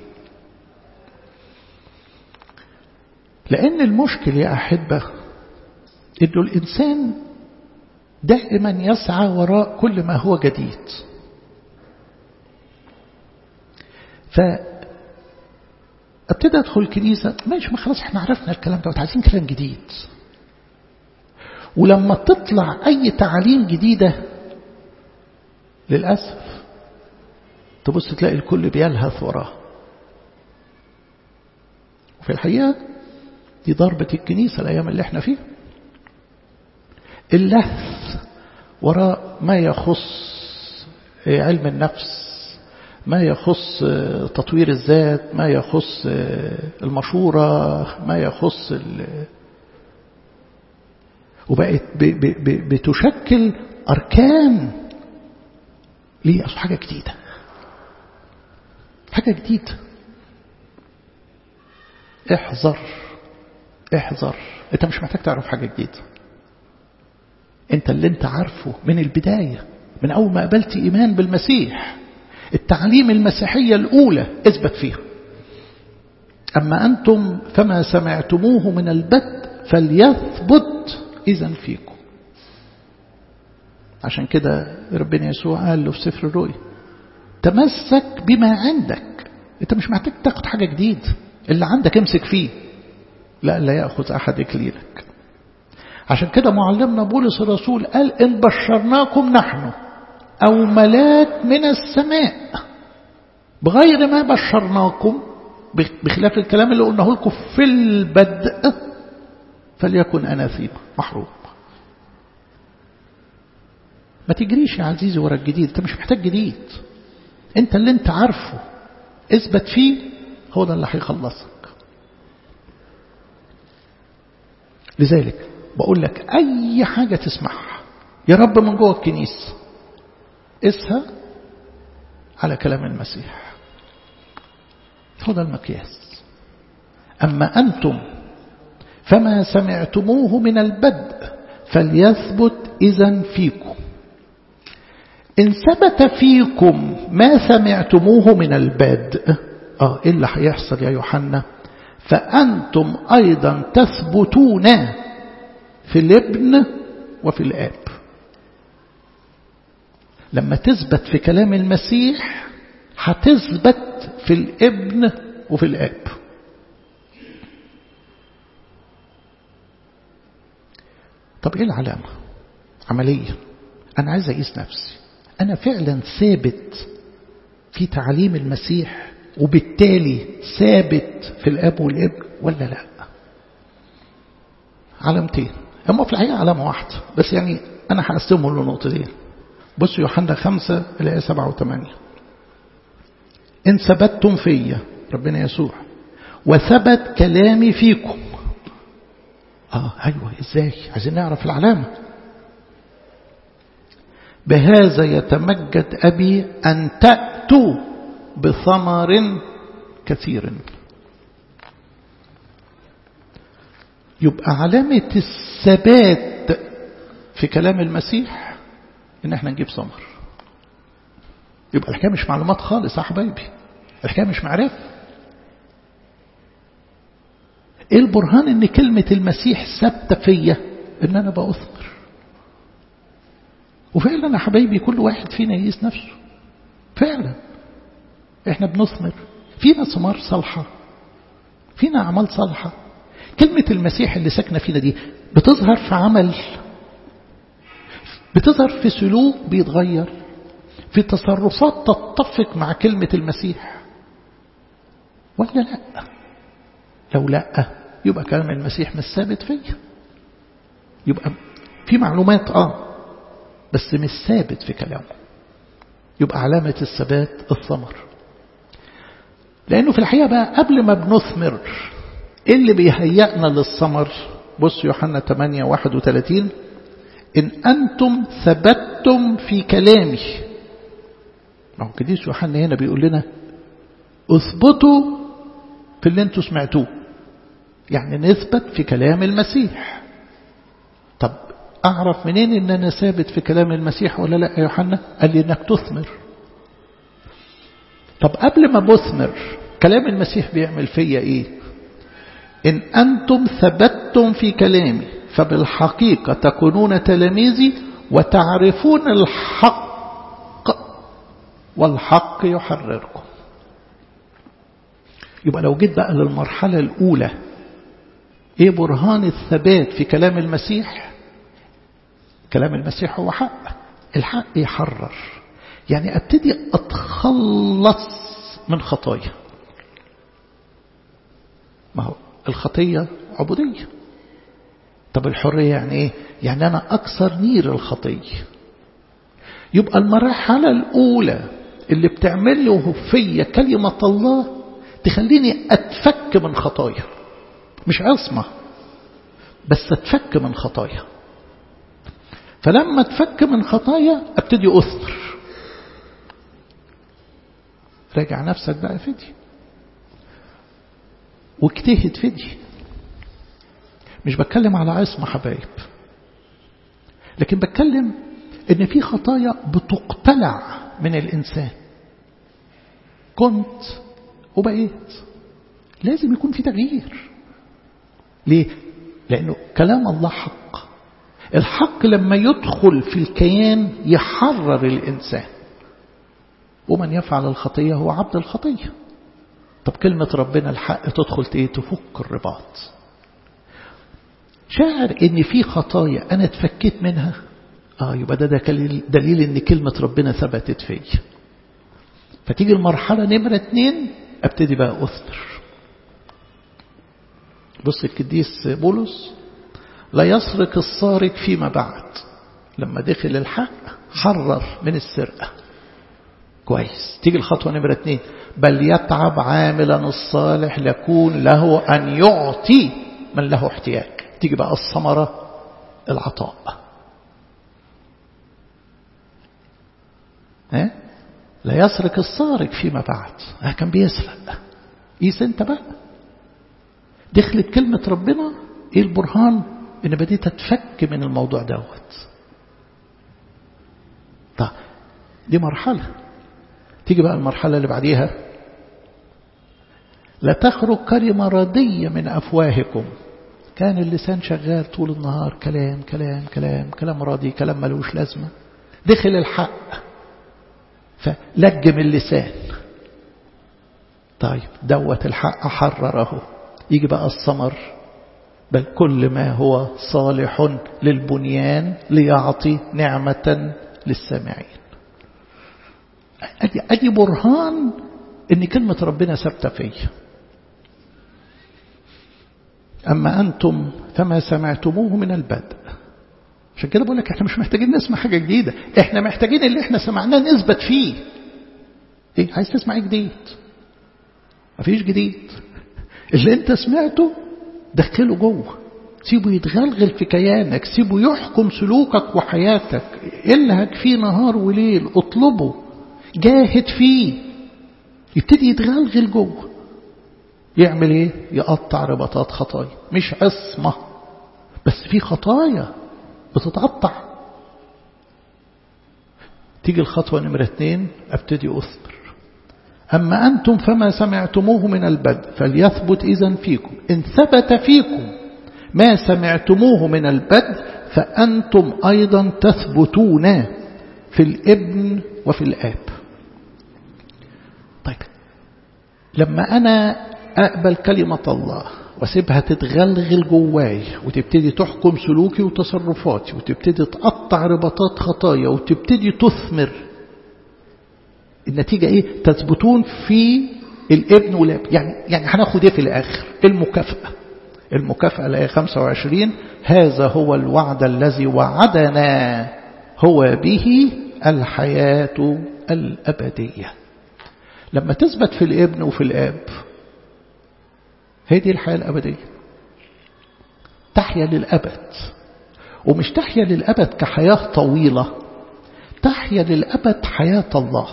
لأن المشكل يا أحبة إنه الإنسان دائما يسعى وراء كل ما هو جديد فابتدى ادخل الكنيسة ماشي ما خلاص احنا عرفنا الكلام ده عايزين كلام جديد ولما تطلع أي تعاليم جديدة للأسف تبص تلاقي الكل بيلهث وراه وفي الحقيقة دي ضربة الكنيسة الأيام اللي احنا فيها اللهث وراء ما يخص علم النفس ما يخص تطوير الذات ما يخص المشورة ما يخص وبقت بتشكل أركان ليه أصل حاجة جديدة حاجة جديدة احذر احذر انت مش محتاج تعرف حاجة جديدة انت اللي انت عارفه من البداية من أول ما قبلت إيمان بالمسيح التعليم المسيحية الأولى اثبت فيها أما أنتم فما سمعتموه من البدء فليثبت إذا فيكم عشان كده ربنا يسوع قال له في سفر الرؤيا تمسك بما عندك انت مش محتاج تاخد حاجة جديد اللي عندك امسك فيه لا لا يأخذ أحد إكليلك عشان كده معلمنا بولس الرسول قال إن بشرناكم نحن أو ملاك من السماء بغير ما بشرناكم بخلاف الكلام اللي قلناه لكم في البدء فليكن أناثيما محروم ما تجريش يا عزيزي ورا الجديد انت مش محتاج جديد انت اللي انت عارفه اثبت فيه هو ده اللي هيخلصك لذلك بقول لك اي حاجة تسمعها يا رب من جوه الكنيسة قسها على كلام المسيح هو ده المقياس أما أنتم فما سمعتموه من البدء فليثبت إذا فيكم إن ثبت فيكم ما سمعتموه من البدء آه إيه اللي هيحصل يا يوحنا فأنتم أيضا تثبتون في الابن وفي الآب لما تثبت في كلام المسيح هتثبت في الابن وفي الآب طب ايه العلامة عمليا انا عايز اقيس نفسي انا فعلا ثابت في تعليم المسيح وبالتالي ثابت في الاب والابن ولا لا علامتين هم في الحقيقة علامة واحدة بس يعني انا هقسمهم لنقطتين بصوا يوحنا خمسة الآية سبعة وثمانية إن ثبتتم فيا ربنا يسوع وثبت كلامي فيكم آه أيوة إزاي عايزين نعرف العلامة بهذا يتمجد أبي أن تأتوا بثمر كثير يبقى علامة الثبات في كلام المسيح إن احنا نجيب ثمر يبقى الحكاية مش معلومات خالص يا حبايبي الحكاية مش معرفة ايه البرهان ان كلمة المسيح ثابتة فيا ان انا بأثمر وفعلا يا حبايبي كل واحد فينا يقيس نفسه فعلا احنا بنثمر فينا ثمار صالحة فينا أعمال صالحة كلمة المسيح اللي ساكنة فينا دي بتظهر في عمل بتظهر في سلوك بيتغير في تصرفات تتفق مع كلمة المسيح ولا لا لو لا يبقى كلام المسيح مش ثابت فيا يبقى في معلومات اه بس مش ثابت في كلامه يبقى علامة الثبات الثمر لأنه في الحقيقة بقى قبل ما بنثمر إيه اللي بيهيئنا للثمر بص يوحنا 8 31 إن أنتم ثبتتم في كلامي ما هو قديس يوحنا هنا بيقول لنا اثبتوا في اللي انتوا سمعتوه يعني نثبت في كلام المسيح طب أعرف منين إن أنا ثابت في كلام المسيح ولا لا يا يوحنا قال لي إنك تثمر طب قبل ما بثمر كلام المسيح بيعمل فيا إيه إن أنتم ثبتتم في كلامي فبالحقيقة تكونون تلاميذي وتعرفون الحق والحق يحرركم يبقى لو جيت بقى للمرحلة الأولى إيه برهان الثبات في كلام المسيح كلام المسيح هو حق الحق يحرر يعني أبتدي أتخلص من خطايا ما هو الخطية عبودية طب الحرية يعني إيه يعني أنا أكسر نير الخطية يبقى المرحلة الأولى اللي بتعمل له فيا كلمة الله تخليني أتفك من خطايا مش عصمة بس أتفك من خطايا فلما أتفك من خطايا أبتدي أثمر راجع نفسك بقى فدي واجتهد فدي مش بتكلم على عصمة حبايب لكن بتكلم ان في خطايا بتقتلع من الانسان كنت وبقيت لازم يكون في تغيير ليه لانه كلام الله حق الحق لما يدخل في الكيان يحرر الانسان ومن يفعل الخطيه هو عبد الخطيه طب كلمه ربنا الحق تدخل ايه تفك الرباط شاعر ان في خطايا انا اتفكيت منها اه يبقى ده, ده دليل ان كلمة ربنا ثبتت فيا فتيجي المرحلة نمرة اتنين ابتدي بقى اثمر بص القديس بولس لا يسرق السارق فيما بعد لما دخل الحق حرر من السرقة كويس تيجي الخطوة نمرة اتنين بل يتعب عاملا الصالح ليكون له أن يعطي من له احتياج تيجي بقى الثمرة العطاء ها؟ لا يسرق السارق فيما بعد ها كان بيسرق قيس انت بقى دخلت كلمة ربنا ايه البرهان ان بديت اتفك من الموضوع دوت طيب دي مرحلة تيجي بقى المرحلة اللي بعديها لا تخرج كلمة ردية من أفواهكم كان اللسان شغال طول النهار كلام كلام كلام كلام راضي كلام ملوش لازمة دخل الحق فلجم اللسان طيب دوت الحق حرره يجي بقى الثمر بل كل ما هو صالح للبنيان ليعطي نعمة للسامعين أدي, أدي برهان إن كلمة ربنا ثابتة فيا أما أنتم فما سمعتموه من البدء عشان كده بقول لك احنا مش محتاجين نسمع حاجة جديدة احنا محتاجين اللي احنا سمعناه نثبت فيه ايه عايز تسمع ايه جديد مفيش جديد اللي انت سمعته دخله جوه سيبه يتغلغل في كيانك سيبه يحكم سلوكك وحياتك الهك فيه نهار وليل اطلبه جاهد فيه يبتدي يتغلغل جوه يعمل ايه يقطع رباطات خطايا مش عصمة بس في خطايا بتتقطع تيجي الخطوة نمرة اتنين ابتدي أثبر أما أنتم فما سمعتموه من البدء فليثبت إذا فيكم إن ثبت فيكم ما سمعتموه من البدء فأنتم أيضا تثبتون في الابن وفي الآب طيب لما أنا أقبل كلمة الله واسيبها تتغلغل جواي وتبتدي تحكم سلوكي وتصرفاتي وتبتدي تقطع رباطات خطايا وتبتدي تثمر النتيجة ايه تثبتون في الابن والاب يعني يعني هناخد ايه في الاخر المكافأة المكافأة الآية 25 هذا هو الوعد الذي وعدنا هو به الحياة الأبدية لما تثبت في الابن وفي الآب هي دي الحياة الأبدية تحيا للأبد ومش تحيا للأبد كحياة طويلة تحيا للأبد حياة الله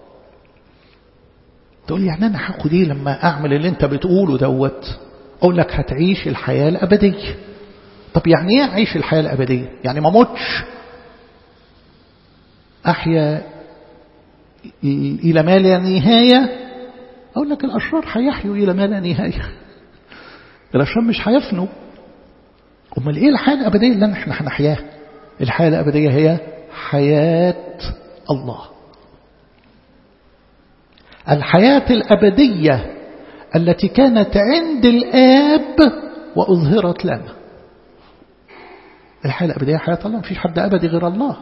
تقول يعني أنا هاخد إيه لما أعمل اللي أنت بتقوله دوت أقول لك هتعيش الحياة الأبدية طب يعني إيه أعيش الحياة الأبدية يعني ما موتش أحيا إلى ما لا نهاية أقول لك الأشرار هيحيوا إلى ما لا نهاية الأشرار مش هيفنوا أمال إيه الحياة الأبدية اللي احنا هنحياها الحياة الأبدية هي حياة الله الحياة الأبدية التي كانت عند الآب وأظهرت لنا الحياة الأبدية حياة الله مفيش حد أبدي غير الله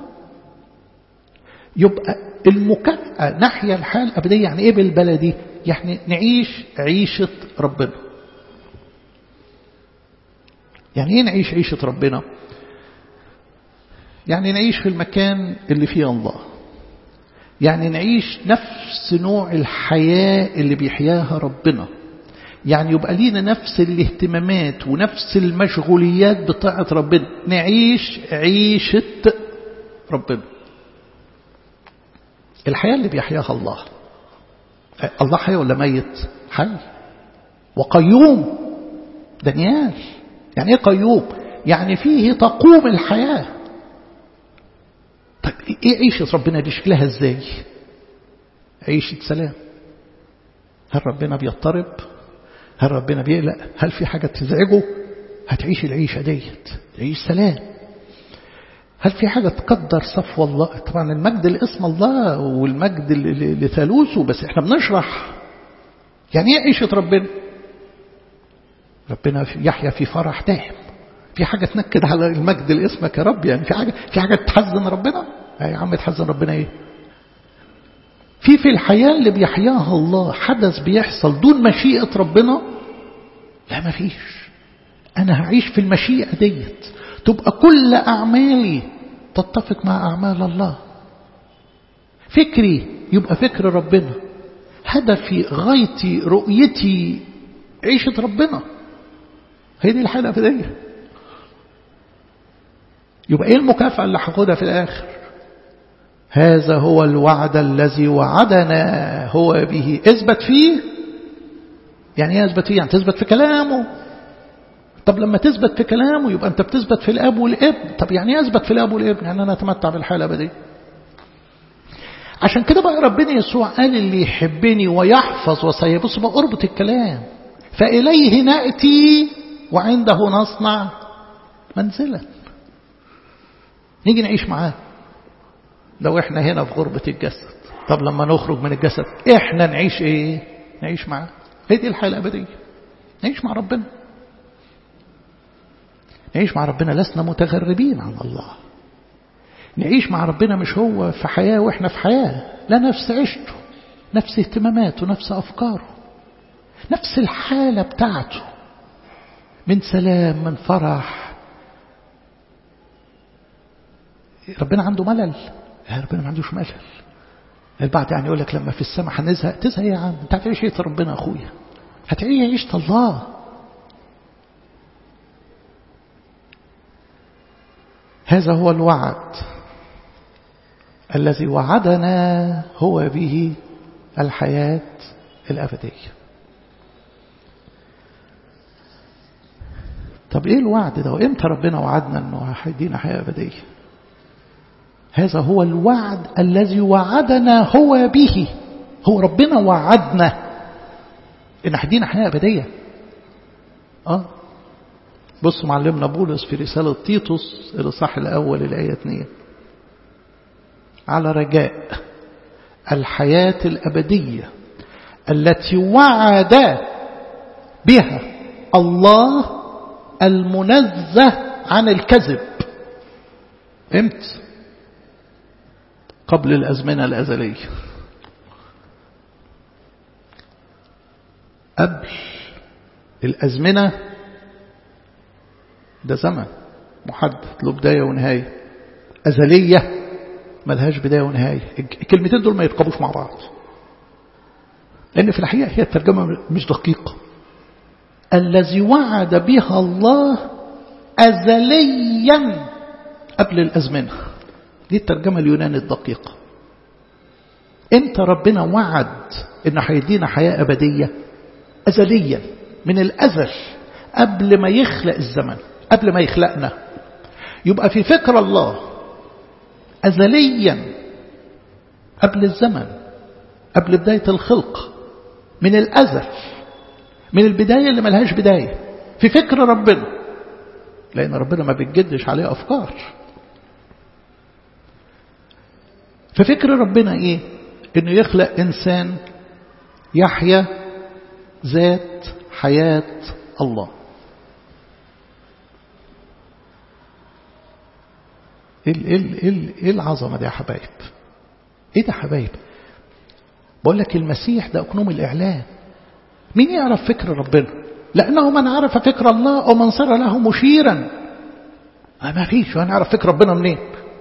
يبقى المكافأة نحيا الحياة الأبدية يعني إيه بالبلدي يعني نعيش عيشة ربنا يعني إيه نعيش عيشة ربنا يعني نعيش في المكان اللي فيه الله يعني نعيش نفس نوع الحياة اللي بيحياها ربنا يعني يبقى لينا نفس الاهتمامات ونفس المشغوليات بطاعة ربنا نعيش عيشة ربنا الحياة اللي بيحياها الله الله حي ولا ميت حي وقيوم دانيال يعني ايه قيوم يعني فيه تقوم الحياة طيب ايه عيشة ربنا دي شكلها ازاي عيشة سلام هل ربنا بيضطرب هل ربنا بيقلق هل في حاجة تزعجه هتعيش العيشة ديت تعيش سلام هل في حاجة تقدر صفو الله طبعا المجد لاسم الله والمجد لثالوثه بس احنا بنشرح يعني ايه عيشة ربنا ربنا يحيا في فرح دائم في حاجة تنكد على المجد لاسمك يا رب يعني في حاجة في حاجة تحزن ربنا يا عم تحزن ربنا ايه في في الحياة اللي بيحياها الله حدث بيحصل دون مشيئة ربنا لا ما فيش أنا هعيش في المشيئة ديت تبقى كل أعمالي تتفق مع أعمال الله فكري يبقى فكر ربنا هدفي غايتي رؤيتي عيشة ربنا هي دي الحالة الأبدية يبقى ايه المكافأة اللي هاخدها في الآخر هذا هو الوعد الذي وعدنا هو به اثبت فيه يعني ايه اثبت فيه يعني تثبت في كلامه طب لما تثبت في كلامه يبقى انت بتثبت في الاب والابن طب يعني ايه اثبت في الاب والابن يعني انا اتمتع بالحياه الابديه عشان كده بقى ربنا يسوع قال اللي يحبني ويحفظ وصايا بص بقى اربط الكلام فإليه نأتي وعنده نصنع منزلا نيجي نعيش معاه لو احنا هنا في غربة الجسد طب لما نخرج من الجسد احنا نعيش ايه نعيش معاه هي دي الحياة الأبدية نعيش مع ربنا نعيش مع ربنا لسنا متغربين عن الله نعيش مع ربنا مش هو في حياة وإحنا في حياة لا نفس عيشته نفس اهتماماته نفس أفكاره نفس الحالة بتاعته من سلام من فرح ربنا عنده ملل يا ربنا ما عندوش ملل البعض يعني يقول لك لما في السماء هنزهق تزهق يا عم انت هتعيش عيشة ربنا اخويا هتعيش عيشة الله هذا هو الوعد الذي وعدنا هو به الحياة الأبدية طب ايه الوعد ده وامتى ربنا وعدنا انه هيدينا حياة أبدية هذا هو الوعد الذي وعدنا هو به هو ربنا وعدنا ان هيدينا حياة أبدية اه بص معلمنا بولس في رسالة تيتوس الإصحاح الأول الآية 2 على رجاء الحياة الأبدية التي وعد بها الله المنزه عن الكذب امت قبل الأزمنة الأزلية قبل الأزمنة ده زمن محدد له بداية ونهاية أزلية ملهاش بداية ونهاية الكلمتين دول ما يركبوش مع بعض لأن في الحقيقة هي الترجمة مش دقيقة الذي وعد بها الله أزليا قبل الأزمنة دي الترجمة اليونانية الدقيقة امتى ربنا وعد انه هيدينا حياة أبدية أزليا من الأزل قبل ما يخلق الزمن قبل ما يخلقنا يبقى في فكر الله أزليا قبل الزمن قبل بداية الخلق من الأزل من البداية اللي ملهاش بداية في فكر ربنا لأن ربنا ما بيجدش عليه أفكار ففكر ربنا إيه إنه يخلق إنسان يحيا ذات حياة الله ايه ايه ايه ايه العظمه دي يا حبايب ايه ده يا حبايب بقول لك المسيح ده اقنوم الاعلان مين يعرف فكر ربنا لانه من عرف فكر الله او من صار له مشيرا ما فيش هنعرف فكر ربنا منين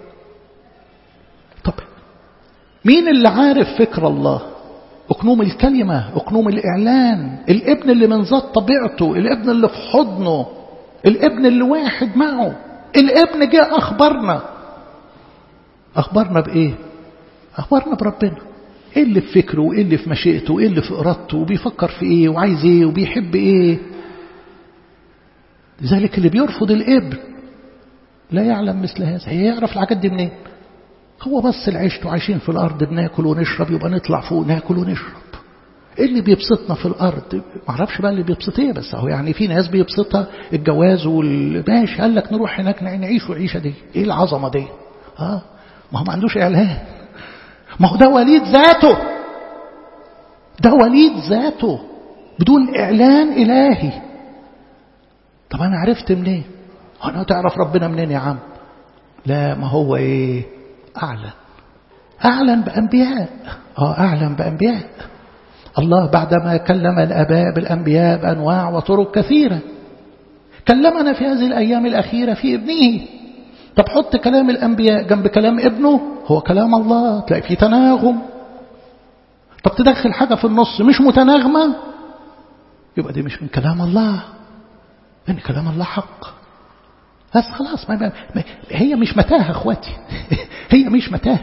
طب مين اللي عارف فكر الله اقنوم الكلمه اقنوم الاعلان الابن اللي من ذات طبيعته الابن اللي في حضنه الابن اللي واحد معه الابن جاء أخبرنا أخبرنا بإيه أخبرنا بربنا إيه اللي في فكره وإيه اللي في مشيئته وإيه اللي في إرادته وبيفكر في إيه وعايز إيه وبيحب إيه لذلك اللي بيرفض الابن لا يعلم مثل هذا هيعرف الحاجات دي منين هو بس العيشته عايشين في الأرض بناكل ونشرب يبقى نطلع فوق ناكل ونشرب ايه اللي بيبسطنا في الارض ما اعرفش بقى اللي بيبسط ايه بس اهو يعني في ناس بيبسطها الجواز والماشي قال لك نروح هناك نعيش العيشه دي ايه العظمه دي اه ما هو ما عندوش اعلان ما هو ده وليد ذاته ده وليد ذاته بدون اعلان الهي طب انا عرفت منين انا تعرف ربنا منين يا عم لا ما هو ايه اعلن اعلن بانبياء اه اعلن بانبياء الله بعدما كلم الآباء بالأنبياء بأنواع وطرق كثيرة كلمنا في هذه الأيام الأخيرة في ابنه طب حط كلام الأنبياء جنب كلام ابنه هو كلام الله تلاقي فيه تناغم طب تدخل حاجة في النص مش متناغمة يبقى دي مش من كلام الله لأن كلام الله حق بس خلاص ما ما هي مش متاهة اخواتي هي مش متاهة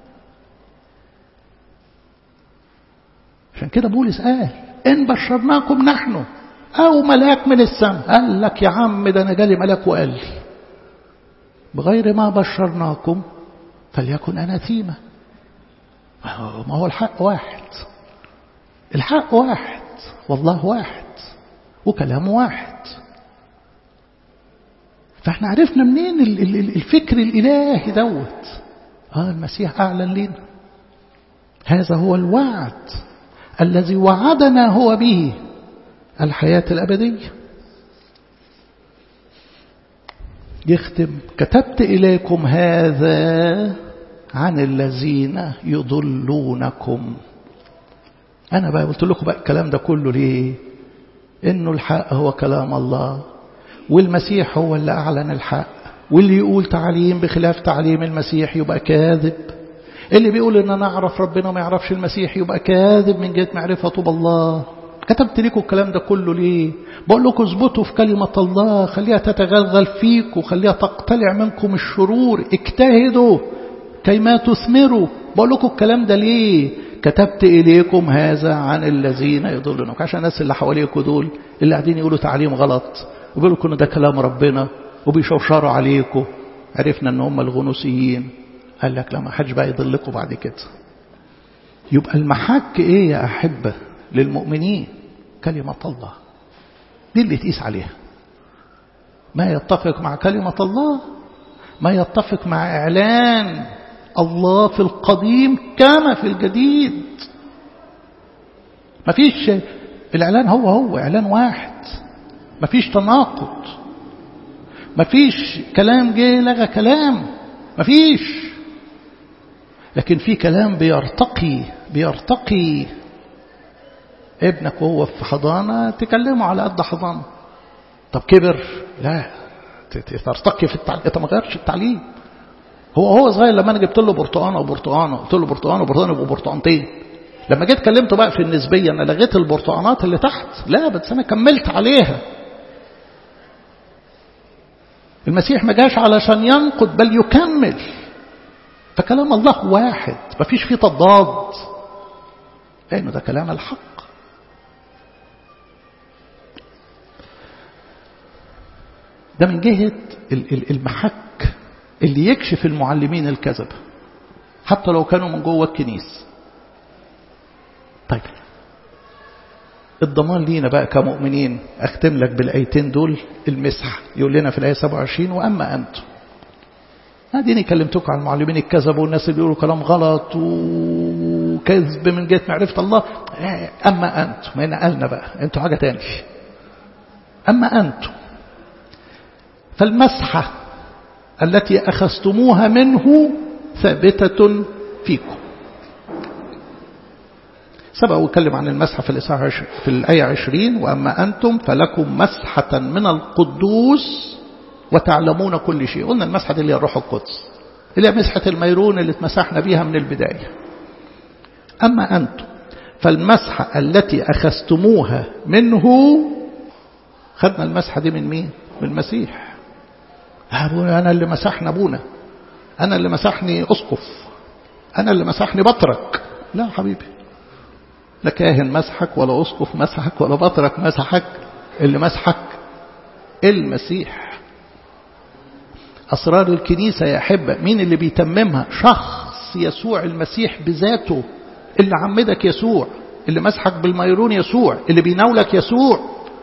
عشان كده بولس قال إن بشرناكم نحن أو ملاك من السماء قال لك يا عم ده أنا جالي ملاك وقال لي بغير ما بشرناكم فليكن أناثيما ما هو الحق واحد الحق واحد والله واحد وكلام واحد فاحنا عرفنا منين الفكر الإلهي دوت آه المسيح أعلن لنا هذا هو الوعد الذي وعدنا هو به الحياة الأبدية يختم كتبت إليكم هذا عن الذين يضلونكم أنا بقى قلت لكم بقى الكلام ده كله ليه إنه الحق هو كلام الله والمسيح هو اللي أعلن الحق واللي يقول تعليم بخلاف تعليم المسيح يبقى كاذب اللي بيقول إن أنا أعرف ربنا ما يعرفش المسيح يبقى كاذب من جهة معرفته بالله كتبت لكم الكلام ده كله ليه بقول لكم اثبتوا في كلمة الله خليها تتغلغل فيكم خليها تقتلع منكم الشرور اجتهدوا كيما تثمروا بقول لكم الكلام ده ليه كتبت إليكم هذا عن الذين يضلونكم عشان الناس اللي حواليكم دول اللي قاعدين يقولوا تعليم غلط وبيقولوا لكم ده كلام ربنا وبيشوشروا عليكم عرفنا ان هم الغنوسيين قال لك لا ما حدش بقى يضلكم بعد كده يبقى المحك ايه يا احبه للمؤمنين كلمه الله دي اللي تقيس عليها ما يتفق مع كلمه الله ما يتفق مع اعلان الله في القديم كما في الجديد ما فيش الاعلان هو هو اعلان واحد ما فيش تناقض ما فيش كلام جه لغى كلام ما فيش لكن في كلام بيرتقي بيرتقي ابنك وهو في حضانة تكلمه على قد حضانة طب كبر لا ترتقي في التعليم انت ما غيرش التعليم هو هو صغير لما انا جبت له برتقانه وبرتقانه قلت له برتقانه وبرتقانه يبقوا برتقانتين لما جيت كلمته بقى في النسبيه انا لغيت البرتقانات اللي تحت لا بس انا كملت عليها المسيح ما جاش علشان ينقض بل يكمل فكلام الله واحد ما فيش فيه تضاد لأنه ده كلام الحق ده من جهة المحك اللي يكشف المعلمين الكذب حتى لو كانوا من جوه الكنيس طيب الضمان لينا بقى كمؤمنين أختم لك بالآيتين دول المسح يقول لنا في الآية 27 وأما أنتم هذه كلمتكم عن المعلمين الكذب والناس اللي بيقولوا كلام غلط وكذب من جهة معرفة الله أما أنتم ما نقلنا بقى أنتم حاجة تاني أما أنتم فالمسحة التي أخذتموها منه ثابتة فيكم سبق واتكلم عن المسحة في الإصحاح في الآية 20 وأما أنتم فلكم مسحة من القدوس وتعلمون كل شيء قلنا المسحة دي اللي هي الروح القدس اللي هي مسحة الميرون اللي اتمسحنا بيها من البداية أما أنتم فالمسحة التي أخذتموها منه خدنا المسحة دي من مين من المسيح أبونا أنا اللي مسحنا أبونا أنا اللي مسحني أسقف أنا اللي مسحني بطرك لا حبيبي لا كاهن مسحك ولا أسقف مسحك ولا بطرك مسحك اللي مسحك المسيح أسرار الكنيسة يا أحبة مين اللي بيتممها شخص يسوع المسيح بذاته اللي عمدك يسوع اللي مسحك بالميرون يسوع اللي بيناولك يسوع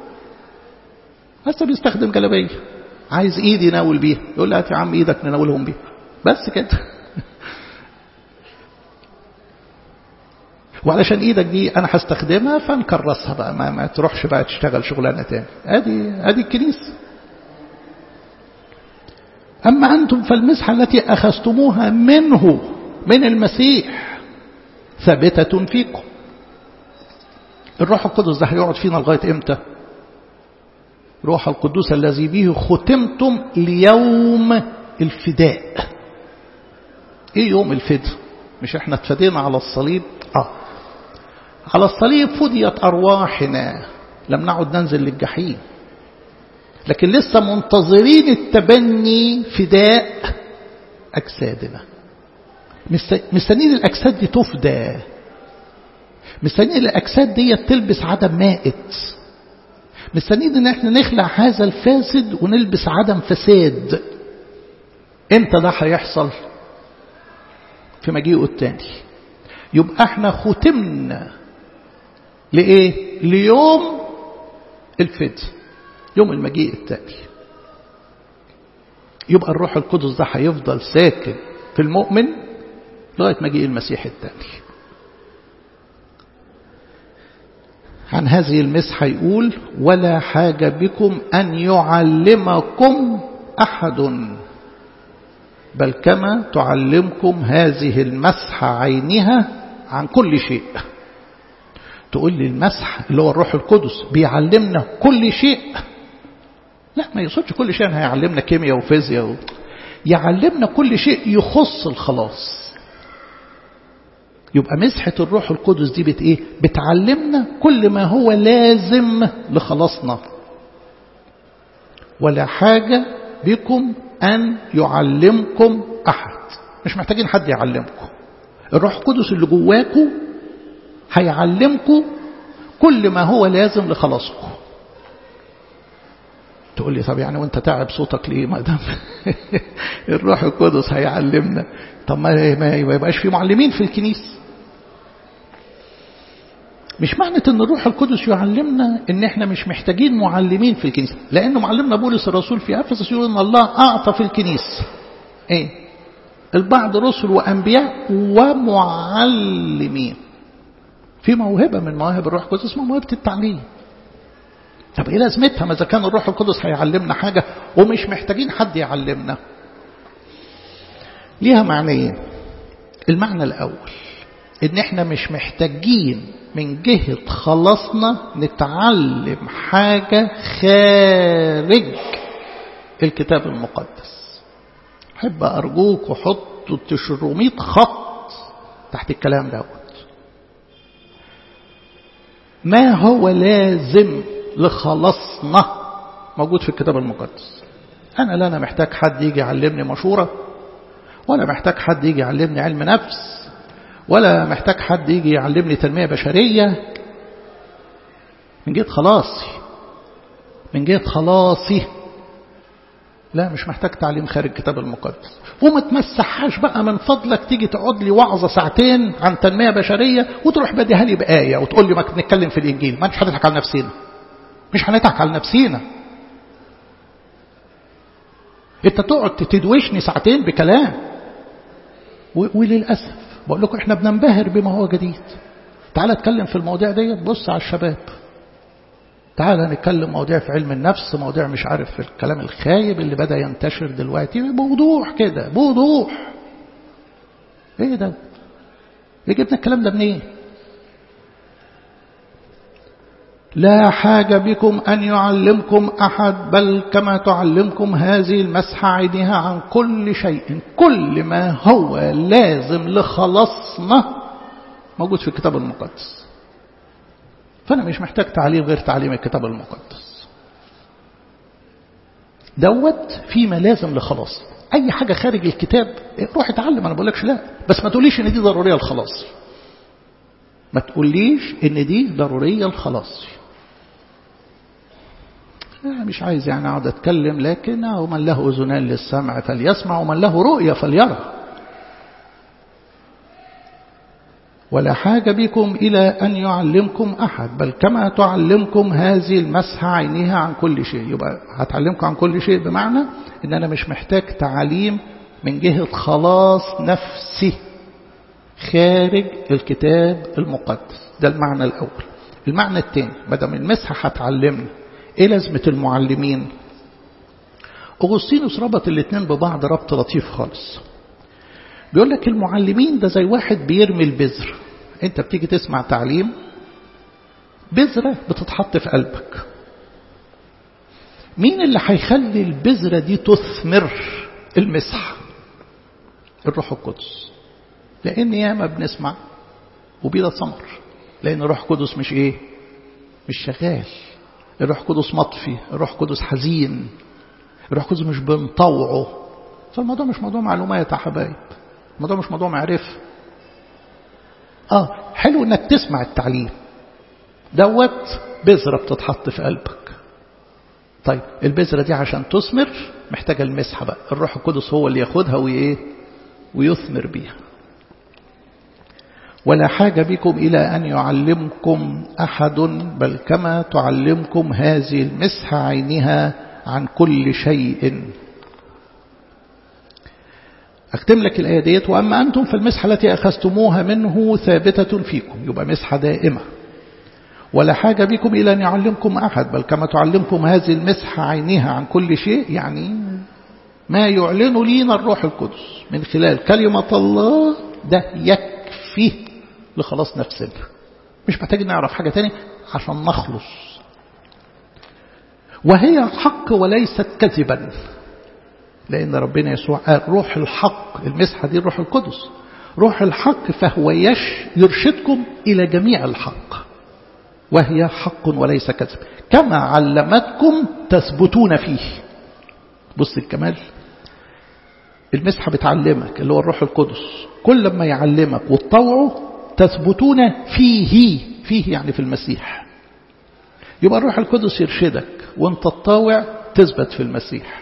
بس بيستخدم جلبية عايز ايدي يناول بيها يقول لها يا عم ايدك نناولهم بيها بس كده وعلشان ايدك دي انا هستخدمها فنكرسها بقى ما, ما تروحش بقى تشتغل شغلانه تاني ادي ادي الكنيسه اما انتم فالمسحه التي اخذتموها منه من المسيح ثابته فيكم الروح القدس ده هيقعد فينا لغايه امتى روح القدوس الذي به ختمتم ليوم الفداء ايه يوم الفداء مش احنا اتفدينا على الصليب اه على الصليب فديت أرواحنا لم نعد ننزل للجحيم لكن لسه منتظرين التبني فداء أجسادنا مستنيين الأجساد دي تفدى مستنيين الأجساد دي تلبس عدم مائت مستنيين ان احنا نخلع هذا الفاسد ونلبس عدم فساد امتى ده هيحصل في مجيئه التاني يبقى احنا ختمنا لإيه؟ ليوم الفدي يوم المجيء التالي يبقى الروح القدس ده هيفضل ساكن في المؤمن لغاية مجيء المسيح التالي عن هذه المسحة يقول ولا حاجة بكم أن يعلمكم أحد بل كما تعلمكم هذه المسحة عينها عن كل شيء تقول لي المسح اللي هو الروح القدس بيعلمنا كل شيء لا ما يقصدش كل شيء هيعلمنا كيمياء وفيزياء و... يعلمنا كل شيء يخص الخلاص يبقى مسحة الروح القدس دي بت ايه بتعلمنا كل ما هو لازم لخلاصنا ولا حاجة بكم أن يعلمكم أحد مش محتاجين حد يعلمكم الروح القدس اللي جواكم هيعلمكم كل ما هو لازم لخلاصكم تقول لي طب يعني وانت تعب صوتك ليه ما دام الروح القدس هيعلمنا طب ما ما يبقاش في معلمين في الكنيسه مش معنى ان الروح القدس يعلمنا ان احنا مش محتاجين معلمين في الكنيسه لانه معلمنا بولس الرسول في افسس يقول ان الله اعطى في الكنيسه ايه البعض رسل وانبياء ومعلمين في موهبه من مواهب الروح القدس اسمها موهبه التعليم طب ايه لازمتها ما اذا كان الروح القدس هيعلمنا حاجه ومش محتاجين حد يعلمنا ليها معنيين المعنى الاول ان احنا مش محتاجين من جهة خلصنا نتعلم حاجة خارج الكتاب المقدس أحب أرجوك وحطوا تشروميت خط تحت الكلام دوت ما هو لازم لخلصنا موجود في الكتاب المقدس أنا لا أنا محتاج حد يجي يعلمني مشورة ولا محتاج حد يجي يعلمني علم نفس ولا محتاج حد يجي يعلمني تنمية بشرية من جهة خلاصي من جهة خلاصي لا مش محتاج تعليم خارج الكتاب المقدس وما تمسحهاش بقى من فضلك تيجي تقعد لي وعظة ساعتين عن تنمية بشرية وتروح بديها لي بآية وتقول لي ما بنتكلم في الإنجيل ما مش هنضحك على نفسينا مش هنضحك على نفسينا انت تقعد تدوشني ساعتين بكلام وللأسف بقول لكم احنا بننبهر بما هو جديد تعال اتكلم في المواضيع ديت بص على الشباب تعال نتكلم مواضيع في علم النفس مواضيع مش عارف في الكلام الخايب اللي بدأ ينتشر دلوقتي بوضوح كده بوضوح ايه ده ايه جبنا الكلام ده منين لا حاجة بكم أن يعلمكم أحد بل كما تعلمكم هذه المسحة عينها عن كل شيء كل ما هو لازم لخلصنا موجود في الكتاب المقدس فأنا مش محتاج تعليم غير تعليم الكتاب المقدس دوت فيما لازم لخلاص أي حاجة خارج الكتاب روح اتعلم أنا بقولكش لا بس ما تقوليش إن دي ضرورية الخلاص ما تقوليش إن دي ضرورية الخلاص مش عايز يعني اقعد اتكلم لكن ومن له اذنان للسمع فليسمع ومن له رؤية فليرى ولا حاجة بكم إلى أن يعلمكم أحد بل كما تعلمكم هذه المسحة عينها عن كل شيء يبقى هتعلمكم عن كل شيء بمعنى إن أنا مش محتاج تعليم من جهة خلاص نفسي خارج الكتاب المقدس ده المعنى الأول المعنى الثاني بدل المسحة هتعلمنا ايه لازمة المعلمين أغسطينوس ربط الاثنين ببعض ربط لطيف خالص بيقول لك المعلمين ده زي واحد بيرمي البذر انت بتيجي تسمع تعليم بذرة بتتحط في قلبك مين اللي هيخلي البذرة دي تثمر المسح الروح القدس لان ياما بنسمع وبلا ثمر لان الروح القدس مش ايه مش شغال الروح القدس مطفي الروح القدس حزين الروح القدس مش بنطوعه فالموضوع مش موضوع معلومات يا حبايب الموضوع مش موضوع معرفة اه حلو انك تسمع التعليم دوت بذرة بتتحط في قلبك طيب البذرة دي عشان تثمر محتاجة المسحة بقى الروح القدس هو اللي ياخدها وإيه ويثمر بيها ولا حاجة بكم إلى أن يعلمكم أحد بل كما تعلمكم هذه المسحة عينها عن كل شيء أختم لك الآية ديت وأما أنتم فالمسحة التي أخذتموها منه ثابتة فيكم يبقى مسحة دائمة ولا حاجة بكم إلى أن يعلمكم أحد بل كما تعلمكم هذه المسحة عينها عن كل شيء يعني ما يعلن لينا الروح القدس من خلال كلمة الله ده يكفي لخلاص نفسنا مش محتاج نعرف حاجة تانية عشان نخلص وهي حق وليست كذبا لأن ربنا يسوع قال روح الحق المسحة دي الروح القدس روح الحق فهو يش يرشدكم إلى جميع الحق وهي حق وليس كذب كما علمتكم تثبتون فيه بص الكمال المسحة بتعلمك اللي هو الروح القدس كل ما يعلمك وتطوعه تثبتون فيه فيه يعني في المسيح يبقى الروح القدس يرشدك وانت تطاوع تثبت في المسيح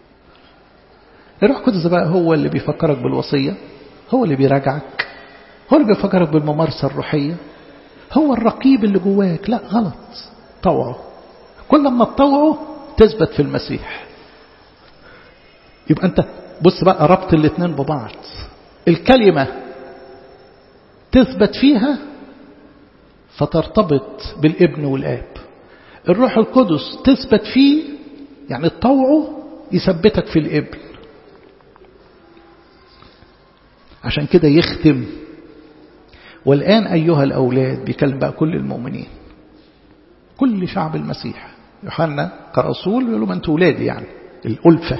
الروح القدس بقى هو اللي بيفكرك بالوصية هو اللي بيراجعك هو اللي بيفكرك بالممارسة الروحية هو الرقيب اللي جواك لا غلط طوعه كل ما تطوعه تثبت في المسيح يبقى انت بص بقى ربط الاثنين ببعض الكلمة تثبت فيها فترتبط بالابن والآب الروح القدس تثبت فيه يعني تطوعه يثبتك في الابن عشان كده يختم والآن أيها الأولاد بيكلم بقى كل المؤمنين كل شعب المسيح يوحنا كرسول يقول لهم أنتوا أولادي يعني الألفة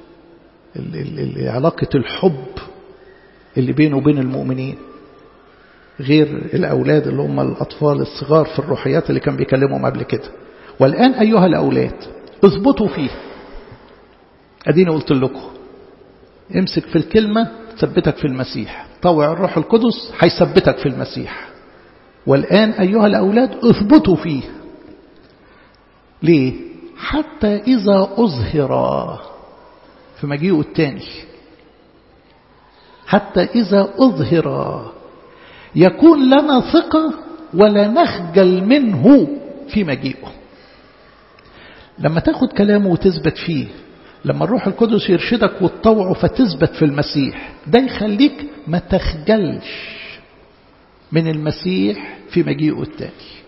علاقة الحب اللي بينه وبين المؤمنين غير الأولاد اللي هم الأطفال الصغار في الروحيات اللي كان بيكلمهم قبل كده والآن أيها الأولاد اثبتوا فيه أديني قلت لكم امسك في الكلمة تثبتك في المسيح طوع الروح القدس هيثبتك في المسيح والآن أيها الأولاد اثبتوا فيه ليه حتى إذا أظهر في مجيئه الثاني حتى إذا أظهر يكون لنا ثقة ولا نخجل منه في مجيئه لما تاخد كلامه وتثبت فيه لما الروح القدس يرشدك وتطوعه فتثبت في المسيح ده يخليك ما تخجلش من المسيح في مجيئه التالي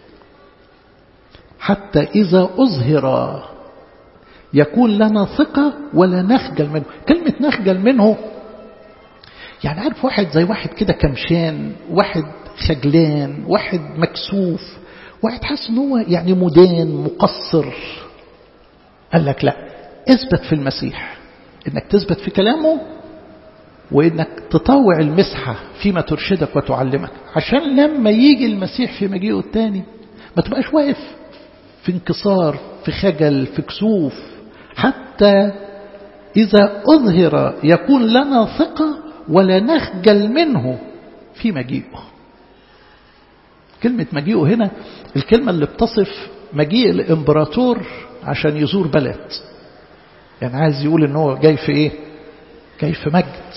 حتى إذا أظهر يكون لنا ثقة ولا نخجل منه كلمة نخجل منه يعني عارف واحد زي واحد كده كمشان واحد خجلان واحد مكسوف واحد حاسس ان هو يعني مدان مقصر قال لك لا اثبت في المسيح انك تثبت في كلامه وانك تطوع المسحة فيما ترشدك وتعلمك عشان لما يجي المسيح في مجيئه الثاني ما تبقاش واقف في انكسار في خجل في كسوف حتى إذا أظهر يكون لنا ثقة ولا نخجل منه في مجيئه كلمة مجيئه هنا الكلمة اللي بتصف مجيء الإمبراطور عشان يزور بلد يعني عايز يقول ان هو جاي في ايه جاي في مجد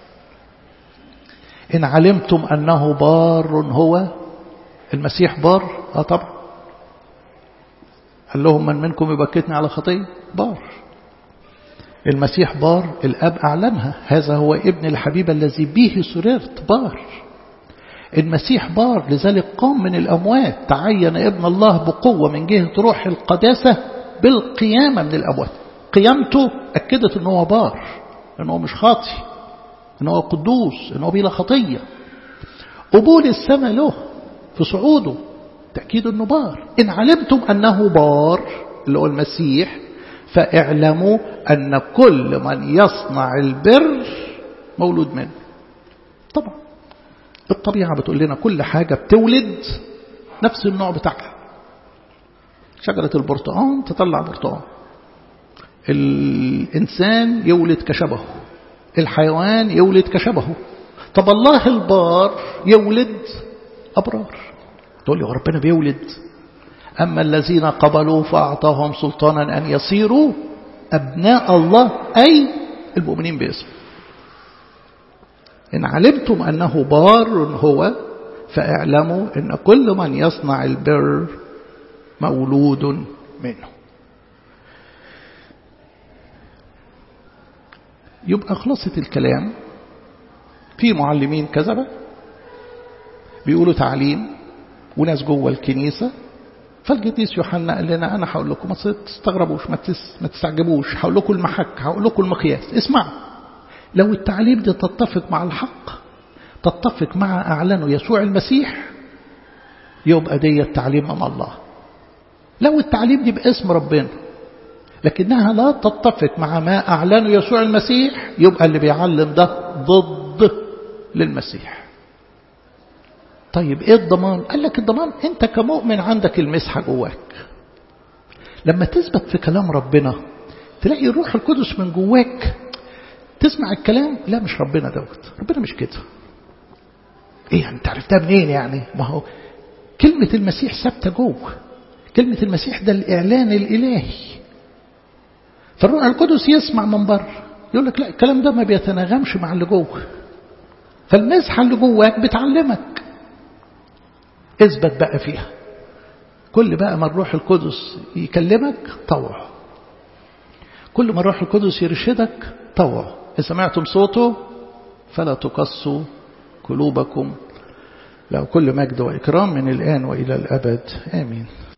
ان علمتم انه بار هو المسيح بار اه طبعا قال لهم من منكم يبكتني على خطيه بار المسيح بار الاب اعلنها هذا هو ابن الحبيب الذي به سررت بار المسيح بار لذلك قام من الاموات تعين ابن الله بقوه من جهه روح القداسه بالقيامه من الاموات قيامته أكدت أنه بار أنه مش خاطي أنه قدوس أنه بلا خطية قبول السماء له في صعوده تأكيد أنه بار إن علمتم أنه بار اللي هو المسيح فاعلموا أن كل من يصنع البر مولود منه طبعا الطبيعة بتقول لنا كل حاجة بتولد نفس النوع بتاعها شجرة البرتقال تطلع برتقال الإنسان يولد كشبهه الحيوان يولد كشبهه طب الله البار يولد أبرار تقول لي ربنا بيولد أما الذين قبلوا فأعطاهم سلطانا أن يصيروا أبناء الله أي المؤمنين باسمه إن علمتم أنه بار هو فاعلموا ان كل من يصنع البر مولود منه يبقى خلاصة الكلام في معلمين كذبة بيقولوا تعليم وناس جوه الكنيسة فالقديس يوحنا قال لنا أنا هقول لكم ما تستغربوش ما, تس ما تستعجبوش هقول لكم المحك هقول لكم المقياس اسمعوا لو التعليم دي تتفق مع الحق تتفق مع أعلنه يسوع المسيح يبقى دي التعليم من الله لو التعليم دي باسم ربنا لكنها لا تتفق مع ما أعلنه يسوع المسيح يبقى اللي بيعلم ده ضد للمسيح طيب ايه الضمان قال لك الضمان انت كمؤمن عندك المسحة جواك لما تثبت في كلام ربنا تلاقي الروح القدس من جواك تسمع الكلام لا مش ربنا دوت ربنا مش كده ايه يعني انت عرفتها منين يعني ما هو كلمة المسيح ثابتة جوه كلمة المسيح ده الإعلان الإلهي فالروح القدس يسمع من بره يقول لك لا الكلام ده ما بيتناغمش مع اللي جوه فالمسحة اللي جواك بتعلمك اثبت بقى فيها كل بقى ما الروح القدس يكلمك طوع كل ما الروح القدس يرشدك طوع إن سمعتم صوته فلا تقصوا قلوبكم له كل مجد وإكرام من الآن وإلى الأبد آمين